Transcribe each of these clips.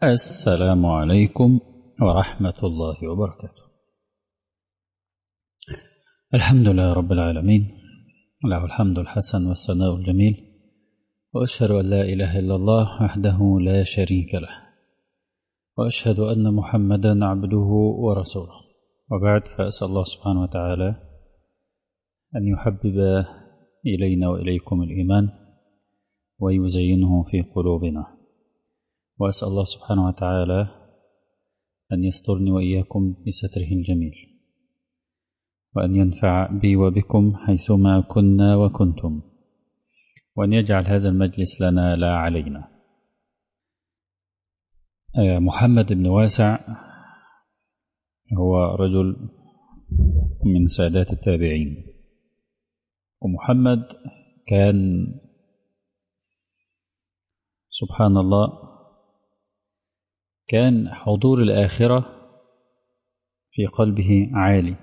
السلام عليكم ورحمة الله وبركاته الحمد لله رب العالمين له الحمد الحسن والثناء الجميل وأشهد أن لا إله إلا الله وحده لا شريك له وأشهد أن محمدا عبده ورسوله وبعد فأسأل الله سبحانه وتعالى أن يحبب إلينا وإليكم الإيمان ويزينه في قلوبنا وأسأل الله سبحانه وتعالى أن يسترني وإياكم بستره الجميل وأن ينفع بي وبكم حيثما كنا وكنتم وأن يجعل هذا المجلس لنا لا علينا محمد بن واسع هو رجل من سادات التابعين ومحمد كان سبحان الله كان حضور الآخرة في قلبه عالي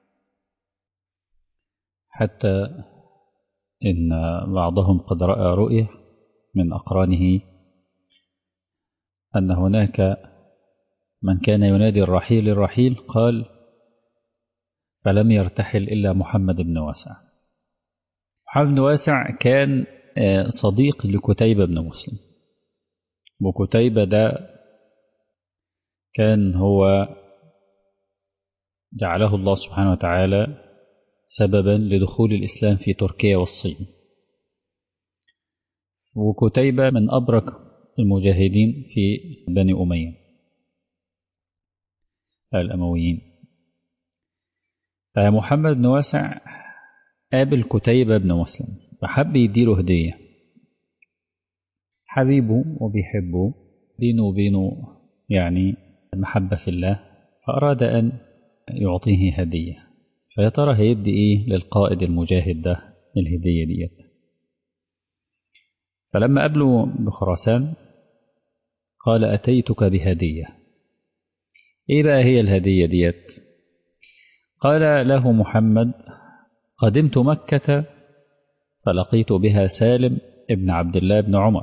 حتى إن بعضهم قد رأى رؤية من أقرانه أن هناك من كان ينادي الرحيل الرحيل قال فلم يرتحل إلا محمد بن واسع محمد بن واسع كان صديق لكتيبة بن مسلم وكتيبة ده كان هو جعله الله سبحانه وتعالى سببا لدخول الإسلام في تركيا والصين وكتيبة من أبرك المجاهدين في بني أمية الأمويين فمحمد بن واسع قابل كتيبة بن مسلم فحب يديله هدية حبيبه وبيحبه بينه وبينه يعني المحبة في الله فأراد أن يعطيه هدية فيا ترى هيدي إيه للقائد المجاهد ده الهدية ديت فلما قابله بخراسان قال أتيتك بهدية إيه بقى هي الهدية ديت قال له محمد قدمت مكة فلقيت بها سالم ابن عبد الله بن عمر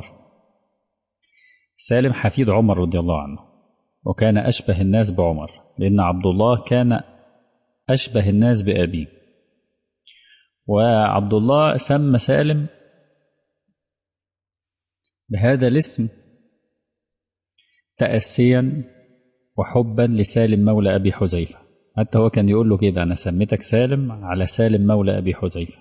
سالم حفيد عمر رضي الله عنه وكان أشبه الناس بعمر لأن عبد الله كان أشبه الناس بأبيه وعبد الله سمى سالم بهذا الاسم تأسيا وحبا لسالم مولى أبي حذيفة حتى هو كان يقول له كده أنا سميتك سالم على سالم مولى أبي حذيفة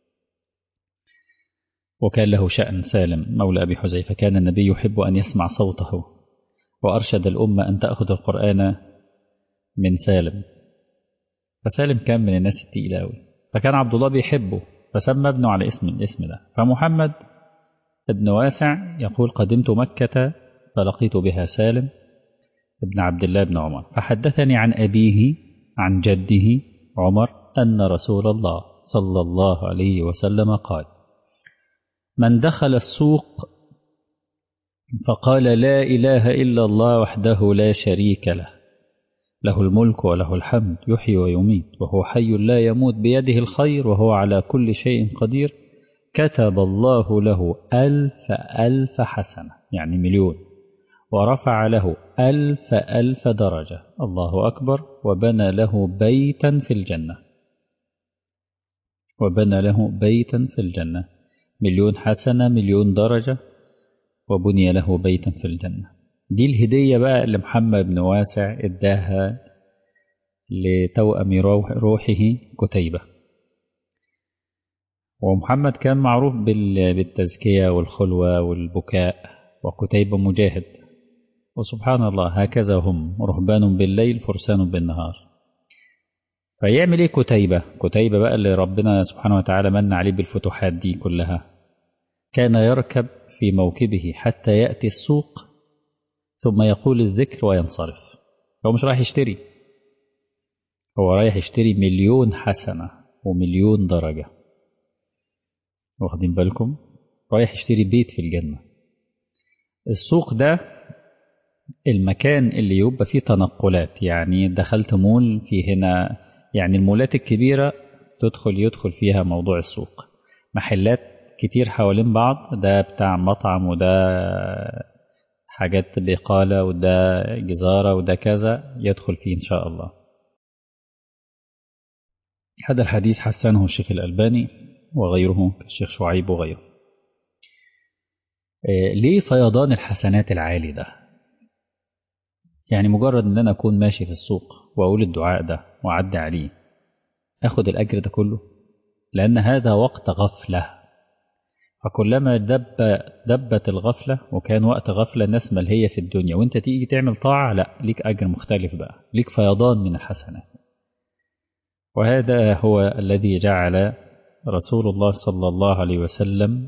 وكان له شأن سالم مولى أبي حذيفة كان النبي يحب أن يسمع صوته وأرشد الأمة أن تأخذ القرآن من سالم فسالم كان من الناس التقيلة أوي فكان عبد الله بيحبه فسمى ابنه على اسم الاسم ده فمحمد ابن واسع يقول قدمت مكة فلقيت بها سالم ابن عبد الله بن عمر فحدثني عن أبيه عن جده عمر أن رسول الله صلى الله عليه وسلم قال من دخل السوق فقال لا إله إلا الله وحده لا شريك له له الملك وله الحمد يحيي ويميت وهو حي لا يموت بيده الخير وهو على كل شيء قدير كتب الله له ألف ألف حسنة يعني مليون ورفع له ألف ألف درجة الله أكبر وبنى له بيتا في الجنة وبنى له بيتا في الجنة مليون حسنة مليون درجة وبني له بيتا في الجنة دي الهدية بقى اللي محمد بن واسع اداها لتوأم روحه كتيبة ومحمد كان معروف بالتزكية والخلوة والبكاء وكتيبة مجاهد وسبحان الله هكذا هم رهبان بالليل فرسان بالنهار فيعمل ايه كتيبة كتيبة بقى اللي ربنا سبحانه وتعالى من عليه بالفتوحات دي كلها كان يركب في موكبه حتى يأتي السوق ثم يقول الذكر وينصرف هو مش رايح يشتري هو رايح يشتري مليون حسنة ومليون درجة واخدين بالكم رايح يشتري بيت في الجنة السوق ده المكان اللي يبقى فيه تنقلات يعني دخلت مول في هنا يعني المولات الكبيرة تدخل يدخل فيها موضوع السوق محلات كتير حوالين بعض ده بتاع مطعم وده حاجات بقالة وده جزارة وده كذا يدخل فيه إن شاء الله هذا الحديث حسنه الشيخ الألباني وغيره كالشيخ شعيب وغيره ليه فيضان الحسنات العالي ده يعني مجرد ان انا اكون ماشي في السوق واقول الدعاء ده واعدي عليه اخد الاجر ده كله لان هذا وقت غفله فكلما دب دبت الغفله وكان وقت غفله الناس ملهيه في الدنيا وانت تيجي تعمل طاعه لا ليك اجر مختلف بقى ليك فيضان من الحسنات وهذا هو الذي جعل رسول الله صلى الله عليه وسلم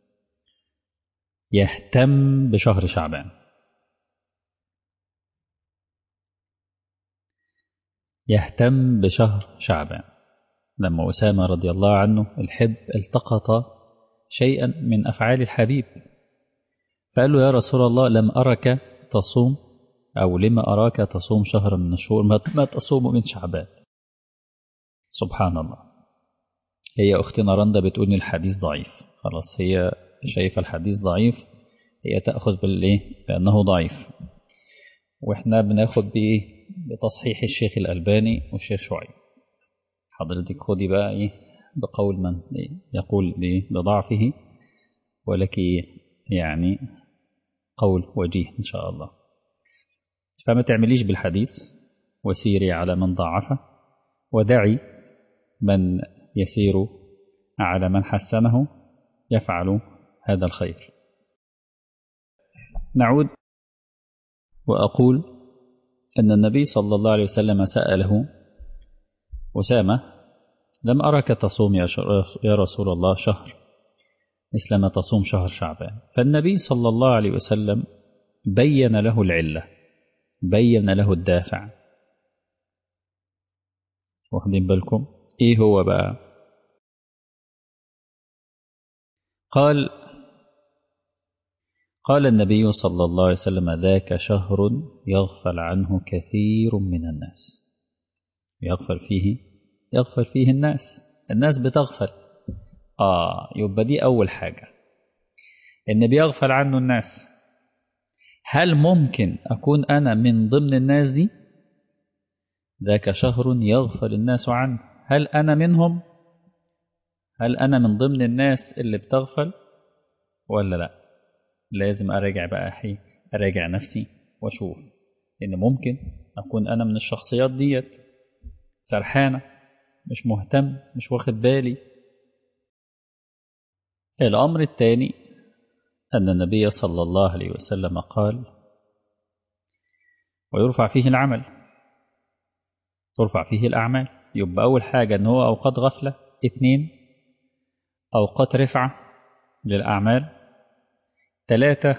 يهتم بشهر شعبان يهتم بشهر شعبان لما أسامة رضي الله عنه الحب التقط شيئا من أفعال الحبيب فقال له يا رسول الله لم أرك تصوم أو لما أراك تصوم شهرا من الشهور ما تصوم من شعبان سبحان الله هي أختنا رندا بتقول لي الحديث ضعيف خلاص هي شايفة الحديث ضعيف هي تأخذ بالإيه بأنه ضعيف وإحنا بناخد بإيه بتصحيح الشيخ الألباني والشيخ شعيب حضرتك خدي بقى إيه بقول من يقول بضعفه ولك يعني قول وجيه إن شاء الله فما تعمليش بالحديث وسيري على من ضعفه ودعي من يسير على من حسنه يفعل هذا الخير نعود وأقول أن النبي صلى الله عليه وسلم سأله أسامة لم أرك تصوم يا رسول الله شهر مثل ما تصوم شهر شعبان فالنبي صلى الله عليه وسلم بين له العلة بين له الدافع واخدين بالكم ايه هو بقى قال قال النبي صلى الله عليه وسلم ذاك شهر يغفل عنه كثير من الناس يغفل فيه يغفل فيه الناس الناس بتغفل آه يبقى دي أول حاجة إن بيغفل عنه الناس هل ممكن أكون أنا من ضمن الناس دي ذاك شهر يغفل الناس عنه هل أنا منهم هل أنا من ضمن الناس اللي بتغفل ولا لا لازم أراجع بقى حي أراجع نفسي وأشوف إن ممكن أكون أنا من الشخصيات ديت سرحانة مش مهتم مش واخد بالي الأمر الثاني أن النبي صلى الله عليه وسلم قال ويرفع فيه العمل ترفع فيه الأعمال يبقى أول حاجة أن هو أوقات غفلة اثنين أوقات رفعة للأعمال ثلاثة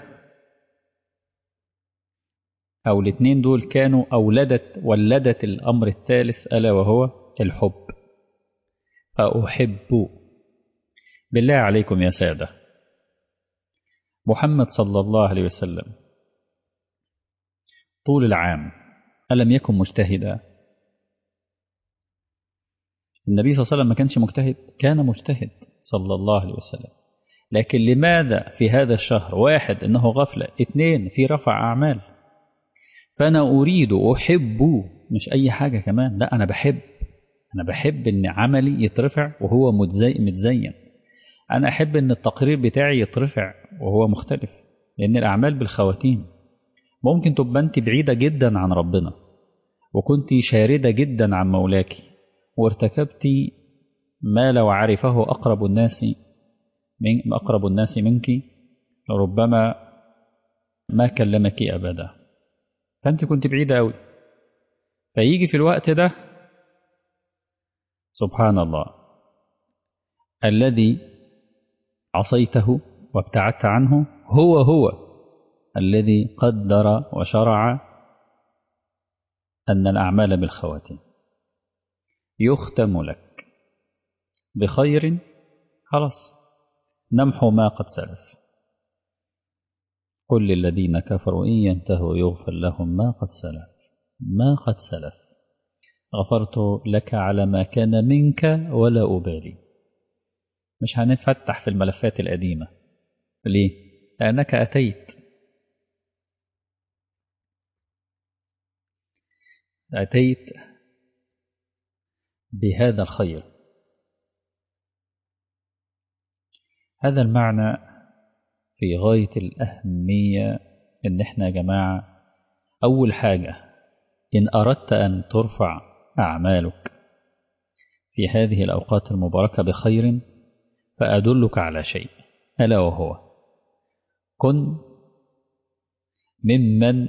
أو الاثنين دول كانوا أولدت ولدت الأمر الثالث ألا وهو الحب فأحب بالله عليكم يا سادة محمد صلى الله عليه وسلم طول العام ألم يكن مجتهدا النبي صلى الله عليه وسلم ما كانش مجتهد كان مجتهد صلى الله عليه وسلم لكن لماذا في هذا الشهر واحد انه غفلة اثنين في رفع اعمال فانا اريد احب مش اي حاجة كمان لا انا بحب انا بحب ان عملي يترفع وهو متزين انا احب ان التقرير بتاعي يترفع وهو مختلف لان الاعمال بالخواتيم ممكن تبقى انت بعيدة جدا عن ربنا وكنت شاردة جدا عن مولاك وارتكبت ما لو عرفه أقرب الناس من أقرب الناس منك لربما ما كلمك أبدا فأنت كنت بعيدة أوي فيجي في الوقت ده سبحان الله الذي عصيته وابتعدت عنه هو هو الذي قدر وشرع أن الأعمال بالخواتيم يختم لك بخير خلاص نمحو ما قد سلف قل للذين كفروا إن ينتهوا يغفر لهم ما قد سلف ما قد سلف غفرت لك على ما كان منك ولا أبالي مش هنفتح في الملفات القديمة ليه؟ لأنك أتيت أتيت بهذا الخير هذا المعنى في غاية الأهمية إن إحنا يا جماعة أول حاجة إن أردت أن ترفع أعمالك في هذه الأوقات المباركة بخير فأدلك على شيء ألا وهو كن ممن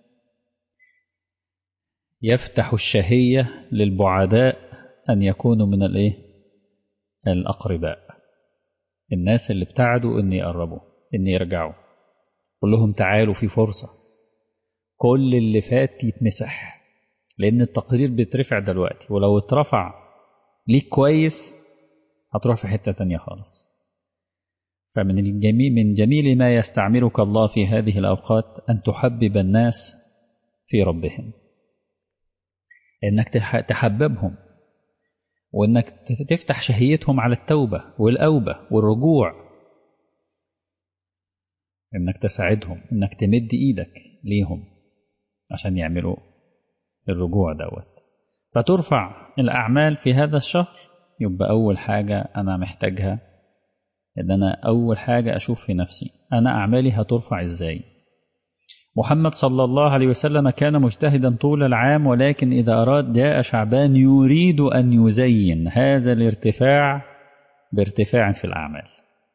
يفتح الشهية للبعداء أن يكونوا من الإيه؟ الأقرباء الناس اللي ابتعدوا إن يقربوا إن يرجعوا قول لهم تعالوا في فرصة كل اللي فات يتمسح لأن التقرير بيترفع دلوقتي ولو اترفع ليك كويس هتروح في حتة تانية خالص فمن الجميل من جميل ما يستعملك الله في هذه الأوقات أن تحبب الناس في ربهم إنك تحببهم وإنك تفتح شهيتهم على التوبة والأوبة والرجوع إنك تساعدهم إنك تمد إيدك ليهم عشان يعملوا الرجوع دوت فترفع الأعمال في هذا الشهر يبقى أول حاجة أنا محتاجها إن أنا أول حاجة أشوف في نفسي أنا أعمالي هترفع إزاي محمد صلى الله عليه وسلم كان مجتهدا طول العام ولكن إذا أراد جاء شعبان يريد أن يزين هذا الارتفاع بارتفاع في الأعمال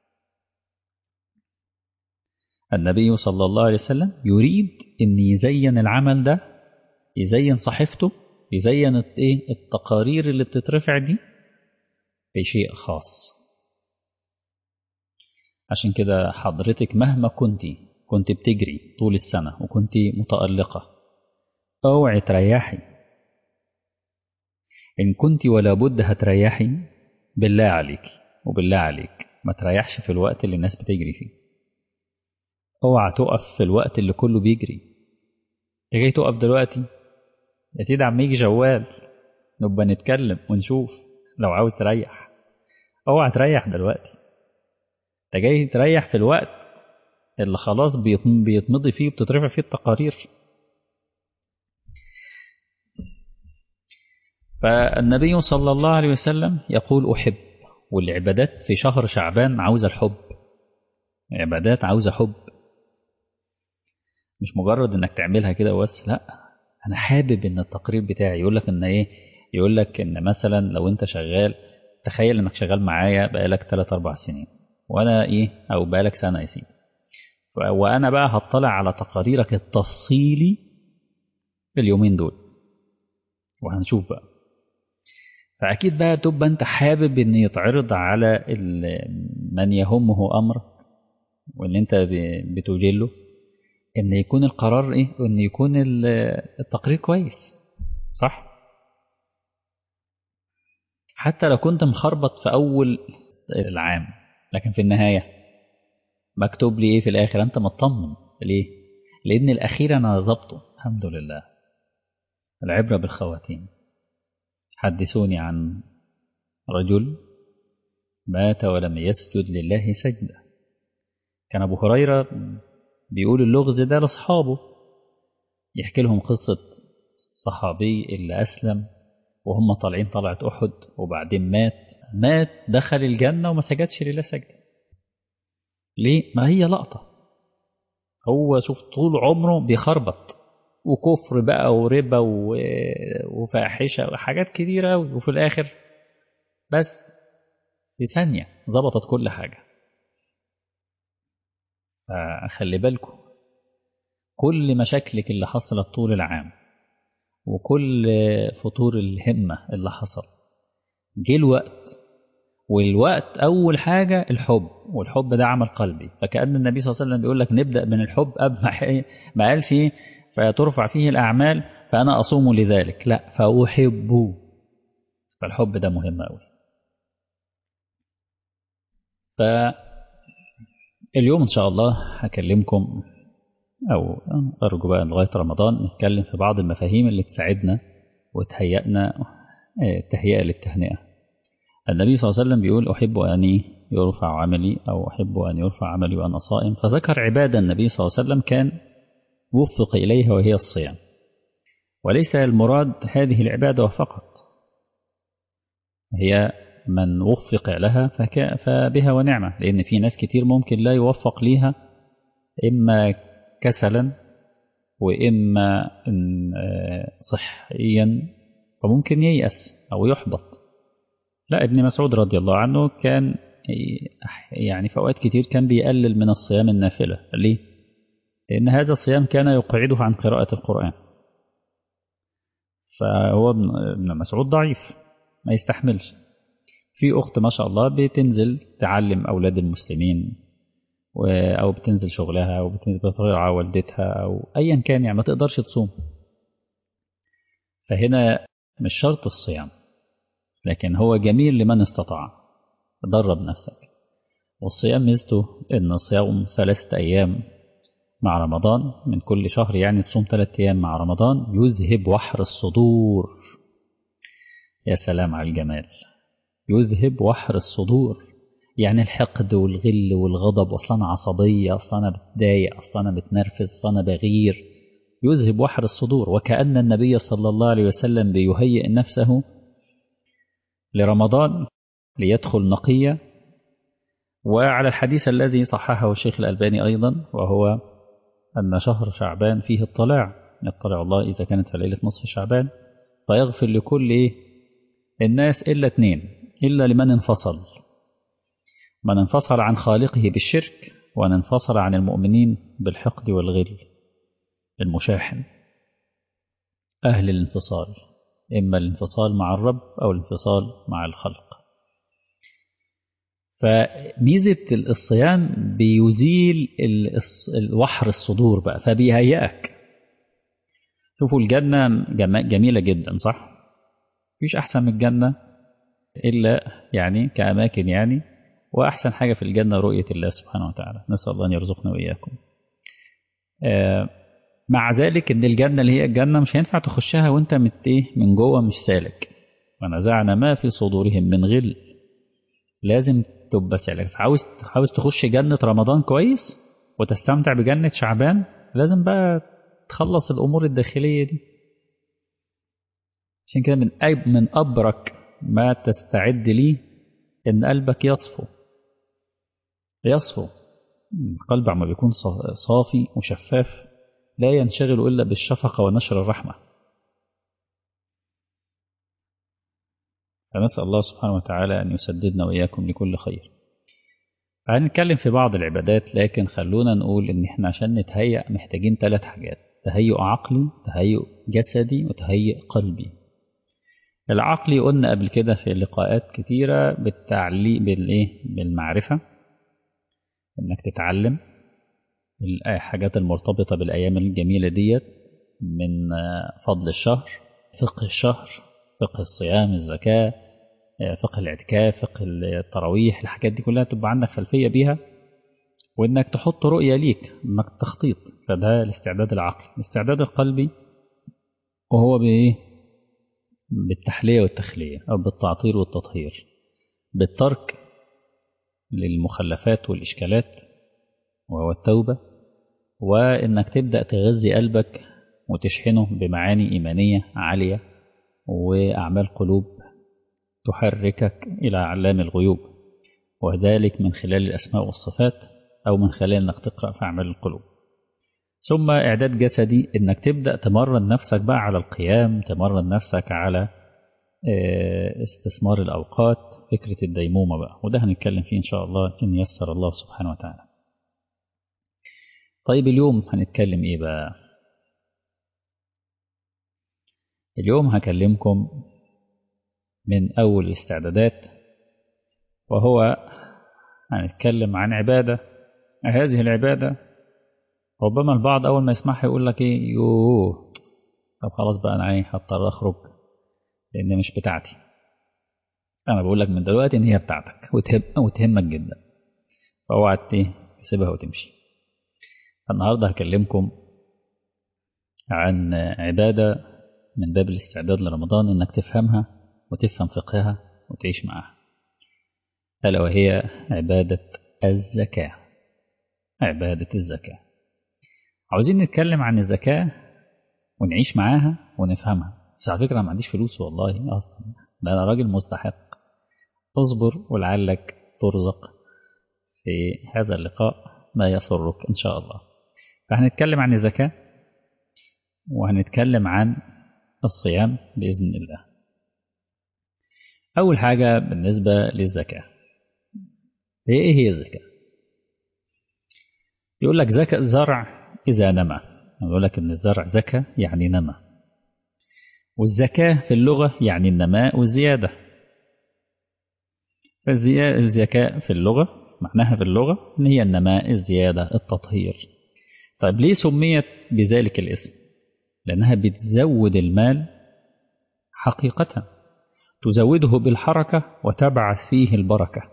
النبي صلى الله عليه وسلم يريد أن يزين العمل ده يزين صحيفته يزين التقارير اللي بتترفع دي بشيء خاص عشان كده حضرتك مهما كنتي كنت بتجري طول السنة وكنت متألقة اوعي تريحي إن كنت ولا بد هتريحي بالله عليك وبالله عليك ما تريحش في الوقت اللي الناس بتجري فيه اوعى تقف في الوقت اللي كله بيجري انت جاي تقف دلوقتي يا سيدي عم يجي جوال نبقى نتكلم ونشوف لو عاوز تريح اوعى تريح دلوقتي انت جاي تريح في الوقت اللي خلاص بيتمضي فيه وبتترفع فيه التقارير فالنبي صلى الله عليه وسلم يقول أحب والعبادات في شهر شعبان عاوزة الحب عبادات عاوزة حب مش مجرد انك تعملها كده بس لا انا حابب ان التقرير بتاعي يقول لك ان ايه يقول لك ان مثلا لو انت شغال تخيل انك شغال معايا بقالك 3 4 سنين وانا ايه او بقالك سنه يا سيدي وانا بقى هطلع على تقاريرك التفصيلي اليومين دول وهنشوف بقى فاكيد بقى تبقى انت حابب ان يتعرض على من يهمه امرك وان انت بتجله ان يكون القرار ايه ان يكون التقرير كويس صح حتى لو كنت مخربط في اول العام لكن في النهايه مكتوب لي ايه في الاخر انت مطمن ليه لان الاخير انا ظبطه الحمد لله العبره بالخواتيم حدثوني عن رجل مات ولم يسجد لله سجده كان ابو هريره بيقول اللغز ده لاصحابه يحكي لهم قصه صحابي اللي اسلم وهم طالعين طلعه احد وبعدين مات مات دخل الجنه وما سجدش لله سجده ليه ما هي لقطه هو شوف طول عمره بيخربط وكفر بقى وربا وفاحشه وحاجات كتيره وفي الاخر بس في ثانيه ظبطت كل حاجه فخلي بالكم كل مشاكلك اللي حصلت طول العام وكل فطور الهمة اللي حصل جه الوقت والوقت أول حاجة الحب والحب ده عمل قلبي فكأن النبي صلى الله عليه وسلم بيقول لك نبدأ من الحب قبل ما ما قالش فترفع فيه الأعمال فأنا أصوم لذلك لا فأحبه فالحب ده مهم أوي ف اليوم إن شاء الله هكلمكم أو أرجو بقى لغاية رمضان نتكلم في بعض المفاهيم اللي تساعدنا وتهيئنا تهيئة للتهنئة النبي صلى الله عليه وسلم بيقول أحب أن يرفع عملي أو أحب أن يرفع عملي وأنا صائم فذكر عبادة النبي صلى الله عليه وسلم كان وفق إليها وهي الصيام وليس المراد هذه العبادة فقط هي من وفق لها فك... فبها ونعمة لأن في ناس كتير ممكن لا يوفق ليها إما كسلا وإما صحيا فممكن ييأس أو يحبط لا ابن مسعود رضي الله عنه كان يعني في أوقات كتير كان بيقلل من الصيام النافلة ليه؟ لأن هذا الصيام كان يقعده عن قراءة القرآن فهو ابن مسعود ضعيف ما يستحملش في أخت ما شاء الله بتنزل تعلم أولاد المسلمين أو بتنزل شغلها أو بترعى والدتها أو أيا كان يعني ما تقدرش تصوم فهنا مش شرط الصيام لكن هو جميل لمن استطاع درب نفسك والصيام ميزته ان صيام ثلاثة ايام مع رمضان من كل شهر يعني تصوم ثلاثة ايام مع رمضان يذهب وحر الصدور يا سلام على الجمال يذهب وحر الصدور يعني الحقد والغل والغضب اصلا انا عصبيه اصلا انا بتضايق اصلا انا بتنرفز اصلا انا بغير يذهب وحر الصدور وكأن النبي صلى الله عليه وسلم بيهيئ نفسه لرمضان ليدخل نقية وعلى الحديث الذي صححه الشيخ الألباني أيضا وهو أن شهر شعبان فيه الطلاع يطلع الله إذا كانت في ليلة نصف شعبان فيغفر لكل إيه؟ الناس إلا اثنين إلا لمن انفصل من انفصل عن خالقه بالشرك ومن انفصل عن المؤمنين بالحقد والغل المشاحن أهل الانفصال إما الانفصال مع الرب أو الانفصال مع الخلق فميزة الصيام بيزيل الوحر الصدور بقى فبيهيئك شوفوا الجنة جميلة جدا صح مفيش أحسن من الجنة إلا يعني كأماكن يعني وأحسن حاجة في الجنة رؤية الله سبحانه وتعالى نسأل الله أن يرزقنا وإياكم آه مع ذلك ان الجنة اللي هي الجنة مش هينفع تخشها وانت مت ايه من جوه مش سالك ونزعنا ما في صدورهم من غل لازم تبقى سالك عاوز عاوز تخش جنة رمضان كويس وتستمتع بجنة شعبان لازم بقى تخلص الامور الداخلية دي عشان كده من أب من ابرك ما تستعد ليه ان قلبك يصفو يصفو القلب عما بيكون صافي وشفاف لا ينشغل إلا بالشفقة ونشر الرحمة فنسأل الله سبحانه وتعالى أن يسددنا وإياكم لكل خير هنتكلم في بعض العبادات لكن خلونا نقول إن إحنا عشان نتهيأ محتاجين ثلاث حاجات تهيؤ عقلي تهيؤ جسدي وتهيؤ قلبي العقلي قلنا قبل كده في لقاءات كتيرة بالتعليق بالإيه بالمعرفة إنك تتعلم الحاجات المرتبطة بالأيام الجميلة ديت من فضل الشهر فقه الشهر فقه الصيام الزكاة فقه الاعتكاف فقه التراويح الحاجات دي كلها تبقى عندك خلفية بيها وإنك تحط رؤية ليك إنك تخطيط فده الاستعداد العقلي الاستعداد القلبي وهو بإيه بالتحلية والتخلية أو بالتعطير والتطهير بالترك للمخلفات والإشكالات وهو التوبة وإنك تبدأ تغذي قلبك وتشحنه بمعاني إيمانية عالية وأعمال قلوب تحركك إلى أعلام الغيوب وذلك من خلال الأسماء والصفات أو من خلال أنك تقرأ في أعمال القلوب ثم إعداد جسدي إنك تبدأ تمرن نفسك بقى على القيام تمرن نفسك على استثمار الأوقات فكرة الديمومة بقى وده هنتكلم فيه إن شاء الله إن يسر الله سبحانه وتعالى طيب اليوم هنتكلم إيه بقى اليوم هكلمكم من أول الاستعدادات وهو هنتكلم عن عبادة هذه العبادة ربما البعض أول ما يسمعها يقول لك إيه يوه طب خلاص بقى أنا إيه هضطر أخرج لأن مش بتاعتي أنا بقول لك من دلوقتي إن هي بتاعتك وتهم وتهمك جدا فاوعى إيه تسيبها وتمشي النهارده هكلمكم عن عبادة من باب الاستعداد لرمضان إنك تفهمها وتفهم فقهها وتعيش معها ألا وهي عبادة الزكاة عبادة الزكاة عاوزين نتكلم عن الزكاة ونعيش معاها ونفهمها بس على فكرة أنا ما عنديش فلوس والله أصلا ده أنا راجل مستحق اصبر ولعلك ترزق في هذا اللقاء ما يسرك إن شاء الله فهنتكلم عن الزكاة وهنتكلم عن الصيام بإذن الله أول حاجة بالنسبة للزكاة هي إيه هي الزكاة يقول لك زكاة الزرع إذا نمى يقول لك إن الزرع زكاة يعني نمى والزكاة في اللغة يعني النماء والزيادة الزكاة في اللغة معناها في اللغة إن هي النماء الزيادة التطهير طيب ليه سميت بذلك الاسم لأنها بتزود المال حقيقة تزوده بالحركة وتبعث فيه البركة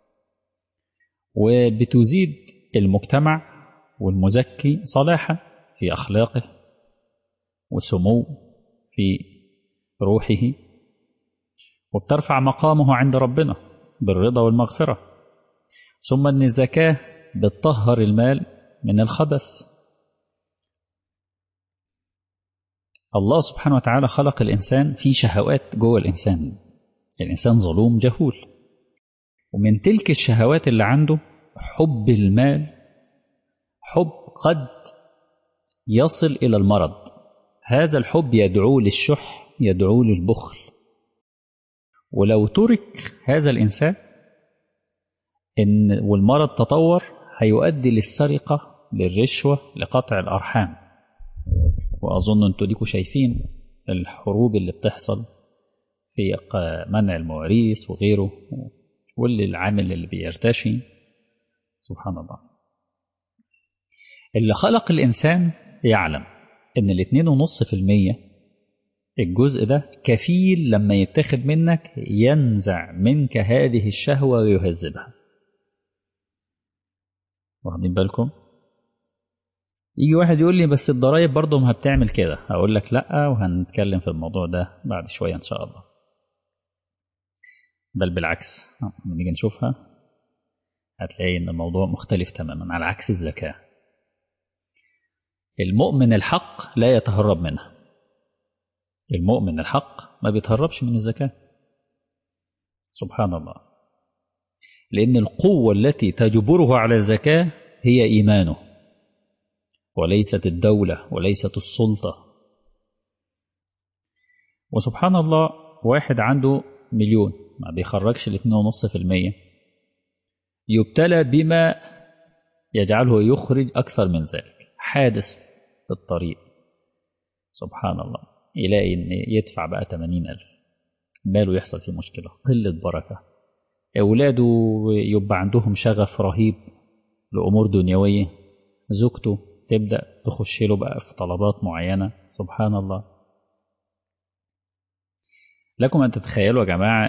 وبتزيد المجتمع والمزكي صلاحا في أخلاقه وسمو في روحه وبترفع مقامه عند ربنا بالرضا والمغفرة ثم أن الزكاة بتطهر المال من الخبث الله سبحانه وتعالى خلق الإنسان في شهوات جوه الإنسان الإنسان ظلوم جهول ومن تلك الشهوات اللي عنده حب المال حب قد يصل إلى المرض هذا الحب يدعو للشح يدعو للبخل ولو ترك هذا الإنسان إن والمرض تطور هيؤدي للسرقة للرشوة لقطع الأرحام وأظن أنتوا ديكوا شايفين الحروب اللي بتحصل في منع المواريث وغيره واللي العامل اللي بيرتشي سبحان الله اللي خلق الإنسان يعلم إن الاتنين ونص في المية الجزء ده كفيل لما يتاخد منك ينزع منك هذه الشهوة ويهذبها واخدين بالكم يجي واحد يقول لي بس الضرايب برضه ما بتعمل كده هقول لك لا وهنتكلم في الموضوع ده بعد شوية إن شاء الله بل بالعكس لما نيجي نشوفها هتلاقي ان الموضوع مختلف تماما على عكس الزكاة المؤمن الحق لا يتهرب منها المؤمن الحق ما بيتهربش من الزكاة سبحان الله لأن القوة التي تجبره على الزكاة هي إيمانه وليست الدولة وليست السلطة وسبحان الله واحد عنده مليون ما بيخرجش الاثنين ونص في المية يبتلى بما يجعله يخرج أكثر من ذلك حادث في الطريق سبحان الله يلاقي إن يدفع بقى 80 ألف ماله يحصل فيه مشكلة قلة بركة أولاده يبقى عندهم شغف رهيب لأمور دنيوية زوجته تبدأ تخش له بقى في طلبات معينة سبحان الله لكم أن تتخيلوا يا جماعة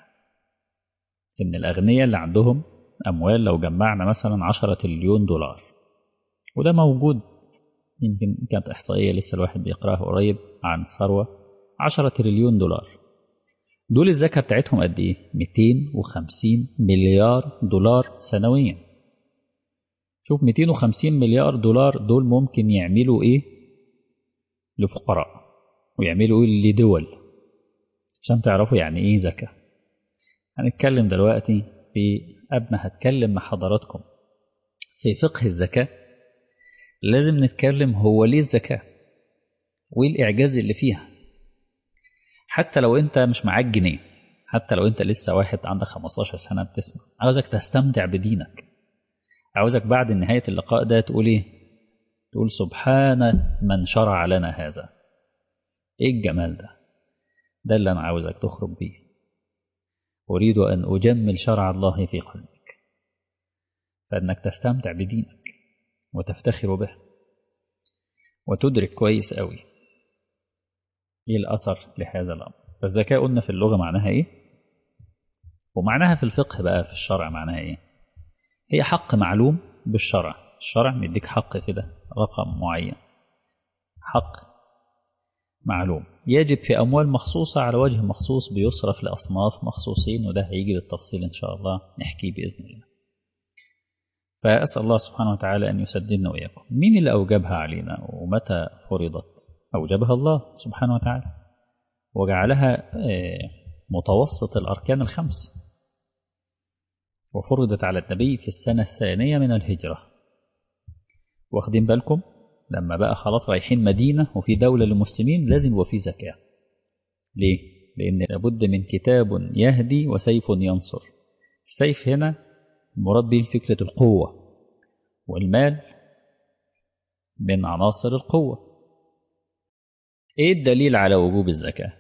إن الأغنياء اللي عندهم أموال لو جمعنا مثلا عشرة تريليون دولار وده موجود يمكن كانت إحصائية لسه الواحد بيقراها قريب عن ثروة عشرة تريليون دولار دول الزكاة بتاعتهم قد إيه؟ 250 مليار دولار سنويا شوف 250 مليار دولار دول ممكن يعملوا إيه لفقراء ويعملوا إيه لدول عشان تعرفوا يعني إيه زكاة هنتكلم دلوقتي في قبل ما هتكلم مع حضراتكم في فقه الزكاة لازم نتكلم هو ليه الزكاة وايه الإعجاز اللي فيها حتى لو انت مش معاك جنيه حتى لو انت لسه واحد عندك 15 سنة بتسمع عاوزك تستمتع بدينك عاوزك بعد نهاية اللقاء ده تقول ايه تقول سبحان من شرع لنا هذا ايه الجمال ده ده اللي انا عاوزك تخرج بيه أريد أن أجمل شرع الله في قلبك فأنك تستمتع بدينك وتفتخر به وتدرك كويس قوي ايه الأثر لهذا الأمر فالذكاء قلنا في اللغة معناها ايه ومعناها في الفقه بقى في الشرع معناها ايه هي حق معلوم بالشرع الشرع مديك حق كده رقم معين حق معلوم يجب في أموال مخصوصة على وجه مخصوص بيصرف لأصناف مخصوصين وده هيجي بالتفصيل إن شاء الله نحكيه بإذن الله فأسأل الله سبحانه وتعالى أن يسددنا وإياكم مين اللي أوجبها علينا ومتى فرضت أوجبها الله سبحانه وتعالى وجعلها متوسط الأركان الخمس وفرضت على النبي في السنة الثانية من الهجرة واخدين بالكم لما بقى خلاص رايحين مدينة وفي دولة للمسلمين لازم يبقى في زكاة ليه؟ لأن لابد من كتاب يهدي وسيف ينصر السيف هنا المراد به فكرة القوة والمال من عناصر القوة ايه الدليل على وجوب الزكاة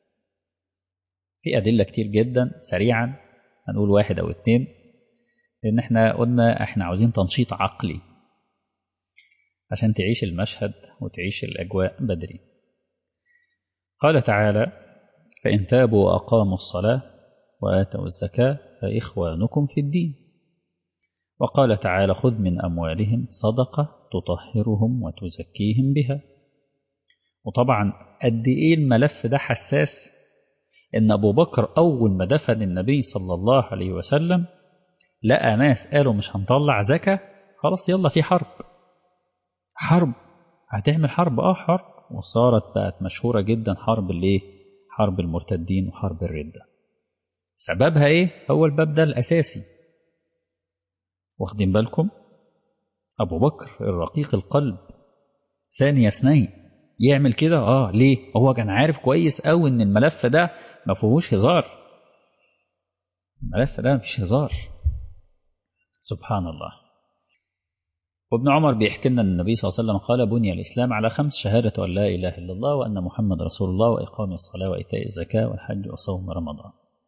في أدلة كتير جدا سريعا هنقول واحد أو اتنين لأن احنا قلنا احنا عاوزين تنشيط عقلي عشان تعيش المشهد وتعيش الأجواء بدري قال تعالى فإن تابوا وأقاموا الصلاة وآتوا الزكاة فإخوانكم في الدين وقال تعالى خذ من أموالهم صدقة تطهرهم وتزكيهم بها وطبعا قد إيه الملف ده حساس إن أبو بكر أول ما دفن النبي صلى الله عليه وسلم لقى ناس قالوا مش هنطلع زكاة خلاص يلا في حرب حرب هتعمل حرب اه حرب وصارت بقت مشهورة جدا حرب الايه حرب المرتدين وحرب الردة سببها ايه هو الباب ده الاساسي واخدين بالكم ابو بكر الرقيق القلب ثاني اثنين يعمل كده اه ليه هو كان عارف كويس قوي ان الملف ده ما فيهوش هزار الملف ده مفيش هزار سبحان الله وابن عمر بيحكي لنا ان النبي صلى الله عليه وسلم قال بني الاسلام على خمس شهاده ان لا اله الا الله وان محمد رسول الله واقام الصلاه وايتاء الزكاه والحج وصوم رمضان.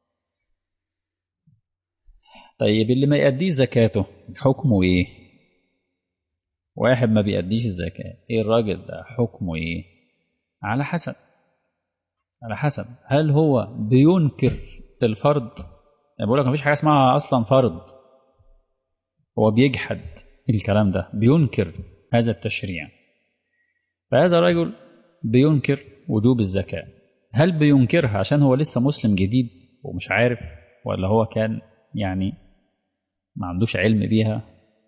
طيب اللي ما يأديش زكاته حكمه ايه؟ واحد ما بيأديش الزكاه، ايه الراجل ده حكمه ايه؟ على حسب على حسب هل هو بينكر الفرض؟ يعني بقول لك مفيش حاجه اسمها اصلا فرض هو بيجحد الكلام ده بينكر هذا التشريع فهذا الرجل بينكر وجوب الزكاة هل بينكرها عشان هو لسه مسلم جديد ومش عارف ولا هو كان يعني ما عندوش علم بيها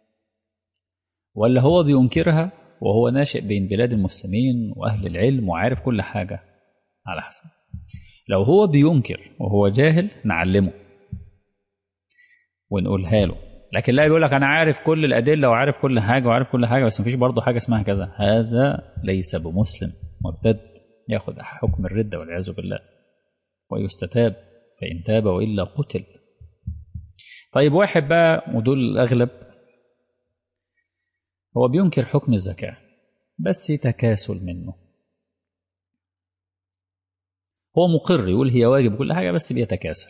ولا هو بينكرها وهو ناشئ بين بلاد المسلمين وأهل العلم وعارف كل حاجة على حسب لو هو بينكر وهو جاهل نعلمه ونقولها له لكن لا بيقول لك انا عارف كل الادله وعارف كل حاجه وعارف كل حاجه بس مفيش برضه حاجه اسمها كذا هذا ليس بمسلم مرتد ياخذ حكم الرده والعياذ بالله ويستتاب فان تاب والا قتل طيب واحد بقى ودول الاغلب هو بينكر حكم الزكاه بس تكاسل منه هو مقر يقول هي واجب كل حاجه بس بيتكاسل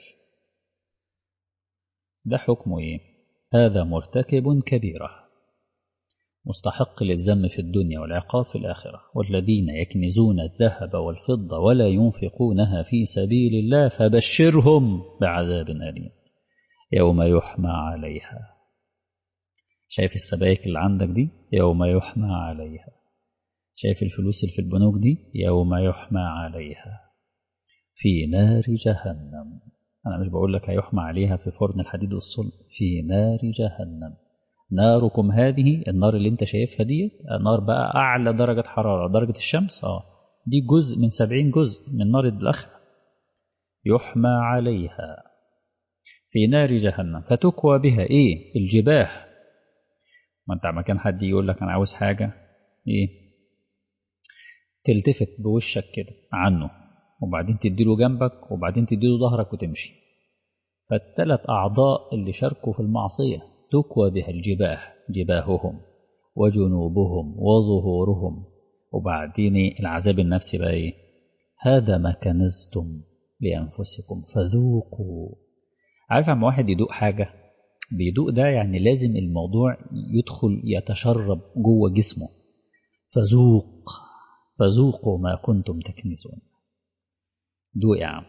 ده حكمه ايه هذا مرتكب كبيرة مستحق للذم في الدنيا والعقاب في الآخرة والذين يكنزون الذهب والفضة ولا ينفقونها في سبيل الله فبشرهم بعذاب أليم يوم يحمى عليها شايف السبائك اللي عندك دي يوم يحمى عليها شايف الفلوس اللي في البنوك دي يوم يحمى عليها في نار جهنم أنا مش بقول لك هيحمى عليها في فرن الحديد والصلب في نار جهنم ناركم هذه النار اللي انت شايفها دي نار بقى أعلى درجة حرارة درجة الشمس اه دي جزء من سبعين جزء من نار الآخرة يحمى عليها في نار جهنم فتكوى بها ايه الجباه ما انت ما كان حد يقول لك انا عاوز حاجة ايه تلتفت بوشك كده عنه وبعدين تديله جنبك وبعدين تديله ظهرك وتمشي فالثلاث أعضاء اللي شاركوا في المعصية تكوى بها الجباه جباههم وجنوبهم وظهورهم وبعدين العذاب النفسي بقى ايه هذا ما كنزتم لأنفسكم فذوقوا عارف عم واحد يدوق حاجة بيدوق ده يعني لازم الموضوع يدخل يتشرب جوه جسمه فذوق فذوقوا ما كنتم تكنزون دوق يا عم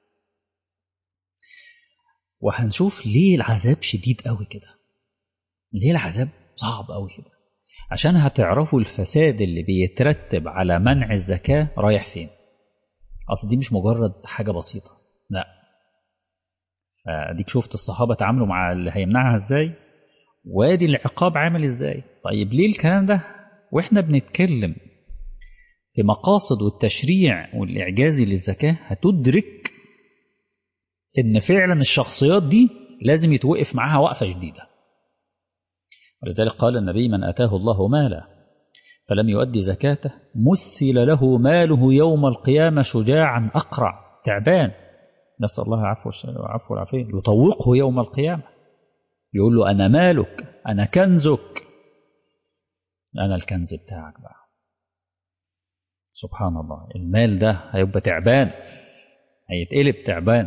وهنشوف ليه العذاب شديد قوي كده ليه العذاب صعب قوي كده عشان هتعرفوا الفساد اللي بيترتب على منع الزكاة رايح فين أصل دي مش مجرد حاجة بسيطة لا فديك شفت الصحابة تعاملوا مع اللي هيمنعها ازاي وادي العقاب عامل ازاي طيب ليه الكلام ده واحنا بنتكلم في مقاصد والتشريع والإعجازي للزكاة هتدرك إن فعلا الشخصيات دي لازم يتوقف معاها وقفة جديدة ولذلك قال النبي من أتاه الله مالا فلم يؤدي زكاته مثل له ماله يوم القيامة شجاعا أقرع تعبان نسأل الله عفو عفو العافية يطوقه يوم القيامة يقول له أنا مالك أنا كنزك أنا الكنز بتاعك بقى سبحان الله المال ده هيبقى تعبان هيتقلب تعبان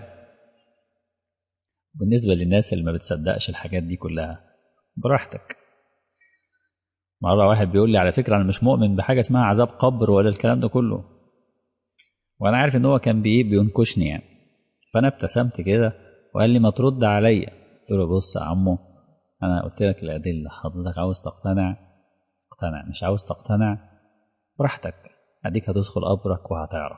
بالنسبة للناس اللي ما بتصدقش الحاجات دي كلها براحتك مرة واحد بيقول لي على فكرة أنا مش مؤمن بحاجة اسمها عذاب قبر ولا الكلام ده كله وأنا عارف إن هو كان بإيه بينكشني يعني فأنا ابتسمت كده وقال لي ما ترد عليا قلت له بص يا عمو أنا قلت لك الأدلة حضرتك عاوز تقتنع اقتنع مش عاوز تقتنع براحتك أديك هتدخل قبرك وهتعرف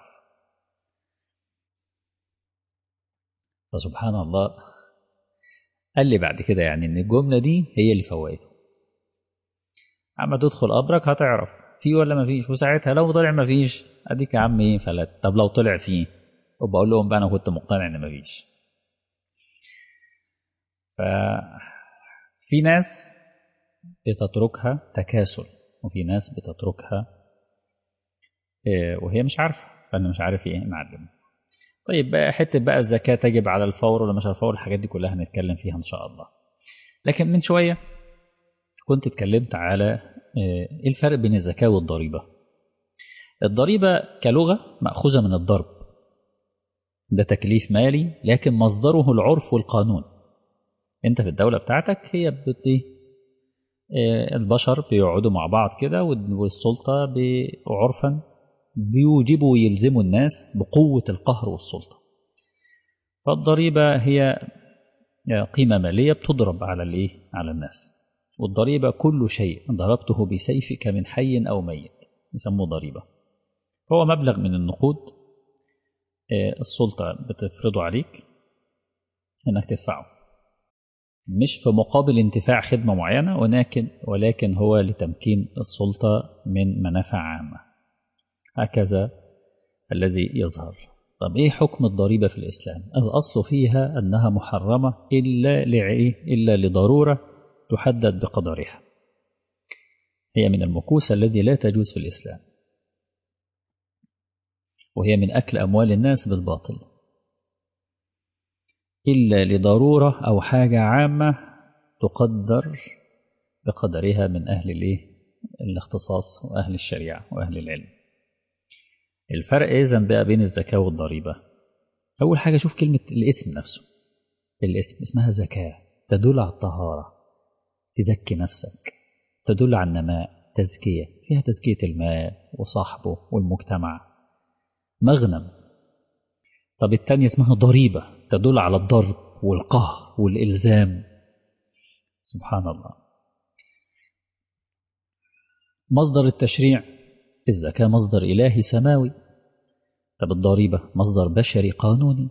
فسبحان الله قال لي بعد كده يعني إن الجملة دي هي اللي فوقته اما تدخل قبرك هتعرف فيه ولا ما فيش وساعتها لو طلع ما فيش اديك يا عم ايه فلت طب لو طلع فيه وبقول لهم بقى انا كنت مقتنع ان ما فيش ففي ناس بتتركها تكاسل وفي ناس بتتركها وهي مش عارفه فانا مش عارف ايه معلم طيب بقى حته بقى الزكاه تجب على الفور ولا مش على الفور الحاجات دي كلها هنتكلم فيها ان شاء الله لكن من شويه كنت اتكلمت على ايه الفرق بين الزكاة والضريبة الضريبة كلغة مأخوذة من الضرب ده تكليف مالي لكن مصدره العرف والقانون انت في الدولة بتاعتك هي بت البشر بيقعدوا مع بعض كده والسلطة عرفا بيوجبوا ويلزموا الناس بقوة القهر والسلطة فالضريبة هي قيمة مالية بتضرب على الايه على الناس والضريبة كل شيء ضربته بسيفك من حي أو ميت يسموه ضريبة هو مبلغ من النقود السلطة بتفرضه عليك أنك تدفعه مش في مقابل انتفاع خدمة معينة ولكن ولكن هو لتمكين السلطة من منافع عامة هكذا الذي يظهر طب ايه حكم الضريبة في الإسلام الأصل فيها أنها محرمة إلا لعيه إلا لضرورة تحدد بقدرها هي من المكوس الذي لا تجوز في الإسلام وهي من أكل أموال الناس بالباطل إلا لضرورة أو حاجة عامة تقدر بقدرها من أهل الإيه؟ الاختصاص وأهل الشريعة وأهل العلم الفرق إذن بقى بين الزكاة والضريبة أول حاجة شوف كلمة الاسم نفسه الاسم اسمها زكاة تدل على الطهارة تزكي نفسك تدل على النماء تزكية فيها تزكية المال وصاحبه والمجتمع مغنم طب التانية اسمها ضريبة تدل على الضرب والقهر والإلزام سبحان الله مصدر التشريع الزكاة مصدر إلهي سماوي طب الضريبة مصدر بشري قانوني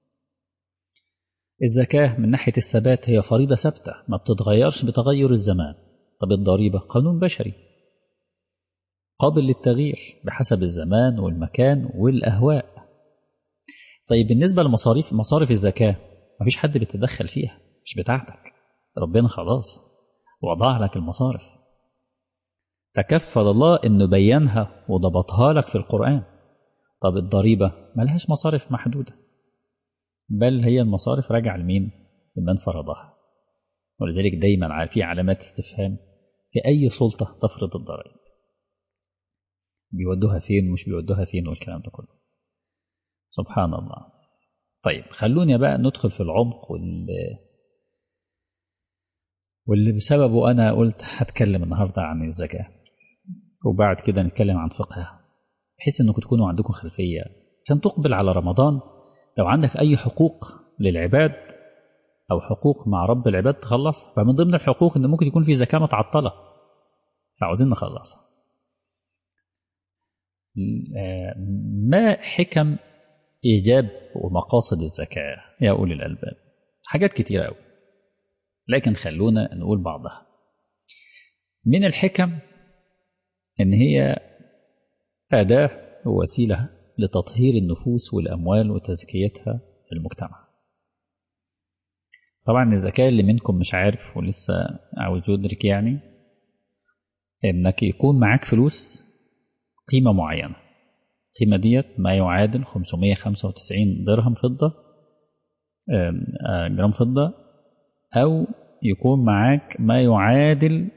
الزكاة من ناحية الثبات هي فريضة ثابتة ما بتتغيرش بتغير الزمان طب الضريبة قانون بشري قابل للتغيير بحسب الزمان والمكان والأهواء طيب بالنسبة لمصاريف مصارف الزكاة مفيش حد بيتدخل فيها مش بتاعتك ربنا خلاص وضع لك المصارف تكفل الله انه بينها وضبطها لك في القرآن طب الضريبة ملهاش مصارف محدودة بل هي المصارف راجعة لمين لمن فرضها ولذلك دايما في علامات استفهام في أي سلطة تفرض الضرائب بيودوها فين ومش بيودوها فين والكلام ده كله سبحان الله طيب خلوني بقى ندخل في العمق وال واللي بسببه أنا قلت هتكلم النهاردة عن الزكاة وبعد كده نتكلم عن فقهها بحيث أنكم تكونوا عندكم خلفية عشان تقبل على رمضان لو عندك أي حقوق للعباد أو حقوق مع رب العباد تخلص فمن ضمن الحقوق أن ممكن يكون في زكاة متعطلة فعاوزين نخلصها ما حكم إيجاب ومقاصد الزكاة يا أولي الألباب حاجات كتيرة أوي لكن خلونا نقول بعضها من الحكم إن هي أداة ووسيلة لتطهير النفوس والأموال وتزكيتها في المجتمع طبعا الذكاء اللي منكم مش عارف ولسه عاوز يدرك يعني انك يكون معاك فلوس قيمة معينة القيمة ديت ما يعادل 595 درهم فضة جرام فضة أو يكون معاك ما يعادل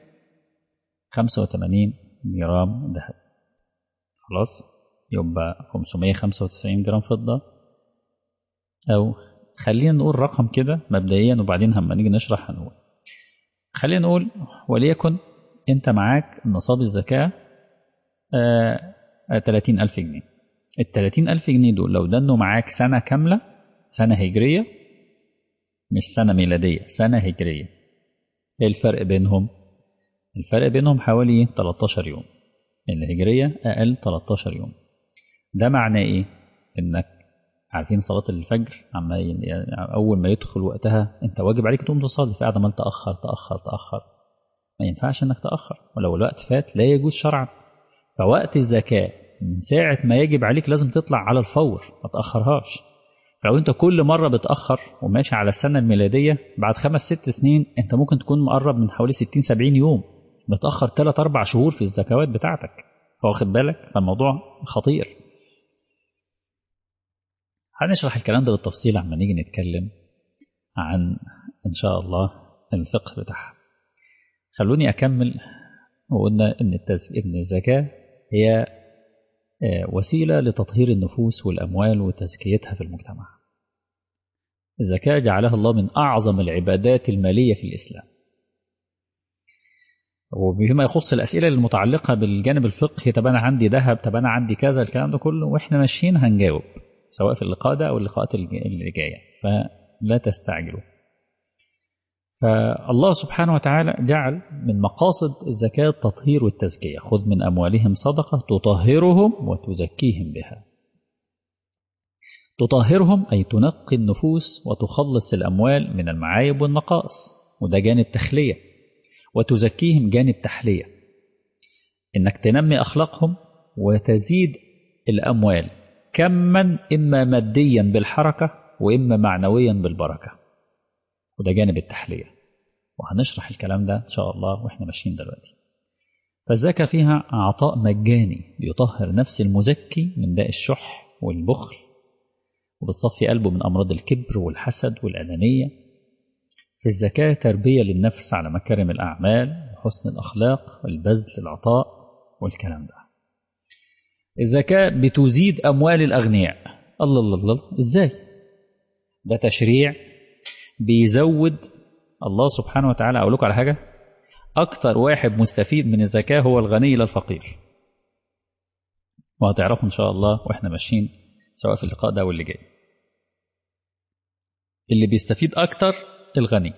85 جرام ذهب خلاص يبقى 595 جرام فضة أو خلينا نقول رقم كده مبدئيا وبعدين لما نيجي نشرح هنقول خلينا نقول وليكن أنت معاك نصاب الزكاة آه 30 ألف جنيه ال 30 ألف جنيه دول لو دنوا معاك سنة كاملة سنة هجرية مش سنة ميلادية سنة هجرية ايه الفرق بينهم الفرق بينهم حوالي 13 يوم الهجرية أقل 13 يوم ده معناه إيه إنك عارفين صلاة الفجر عما يعني أول ما يدخل وقتها أنت واجب عليك تقوم تصلي فقاعد ما تأخر تأخر تأخر ما ينفعش إنك تأخر ولو الوقت فات لا يجوز شرعا فوقت الزكاة من ساعة ما يجب عليك لازم تطلع على الفور ما تأخرهاش لو انت كل مرة بتأخر وماشي على السنة الميلادية بعد خمس ست سنين انت ممكن تكون مقرب من حوالي 60 70 يوم بتأخر 3 4 شهور في الزكوات بتاعتك واخد بالك فالموضوع خطير هنشرح الكلام ده بالتفصيل عما نيجي نتكلم عن ان شاء الله الفقه بتاعها خلوني اكمل وقلنا ان التز... ان الزكاة هي وسيلة لتطهير النفوس والأموال وتزكيتها في المجتمع الزكاة جعلها الله من أعظم العبادات المالية في الإسلام وبما يخص الأسئلة المتعلقة بالجانب الفقهي طب أنا عندي ذهب طب أنا عندي كذا الكلام ده كله وإحنا ماشيين هنجاوب سواء في اللقاء ده أو اللقاءات اللي جاية فلا تستعجلوا فالله سبحانه وتعالى جعل من مقاصد الزكاة التطهير والتزكية خذ من أموالهم صدقة تطهرهم وتزكيهم بها تطهرهم أي تنقي النفوس وتخلص الأموال من المعايب والنقائص وده جانب تخلية وتزكيهم جانب تحلية إنك تنمي أخلاقهم وتزيد الأموال كما إما ماديا بالحركة وإما معنويا بالبركة وده جانب التحلية وهنشرح الكلام ده إن شاء الله وإحنا ماشيين دلوقتي فالزكاة فيها عطاء مجاني بيطهر نفس المزكي من داء الشح والبخل وبتصفي قلبه من أمراض الكبر والحسد والأنانية في الزكاة تربية للنفس على مكارم الأعمال وحسن الأخلاق والبذل العطاء والكلام ده الزكاة بتزيد أموال الأغنياء الله الله الله إزاي ده تشريع بيزود الله سبحانه وتعالى أقول لكم على حاجة أكثر واحد مستفيد من الزكاة هو الغني لا الفقير وهتعرفوا إن شاء الله وإحنا ماشيين سواء في اللقاء ده واللي جاي اللي بيستفيد أكتر الغني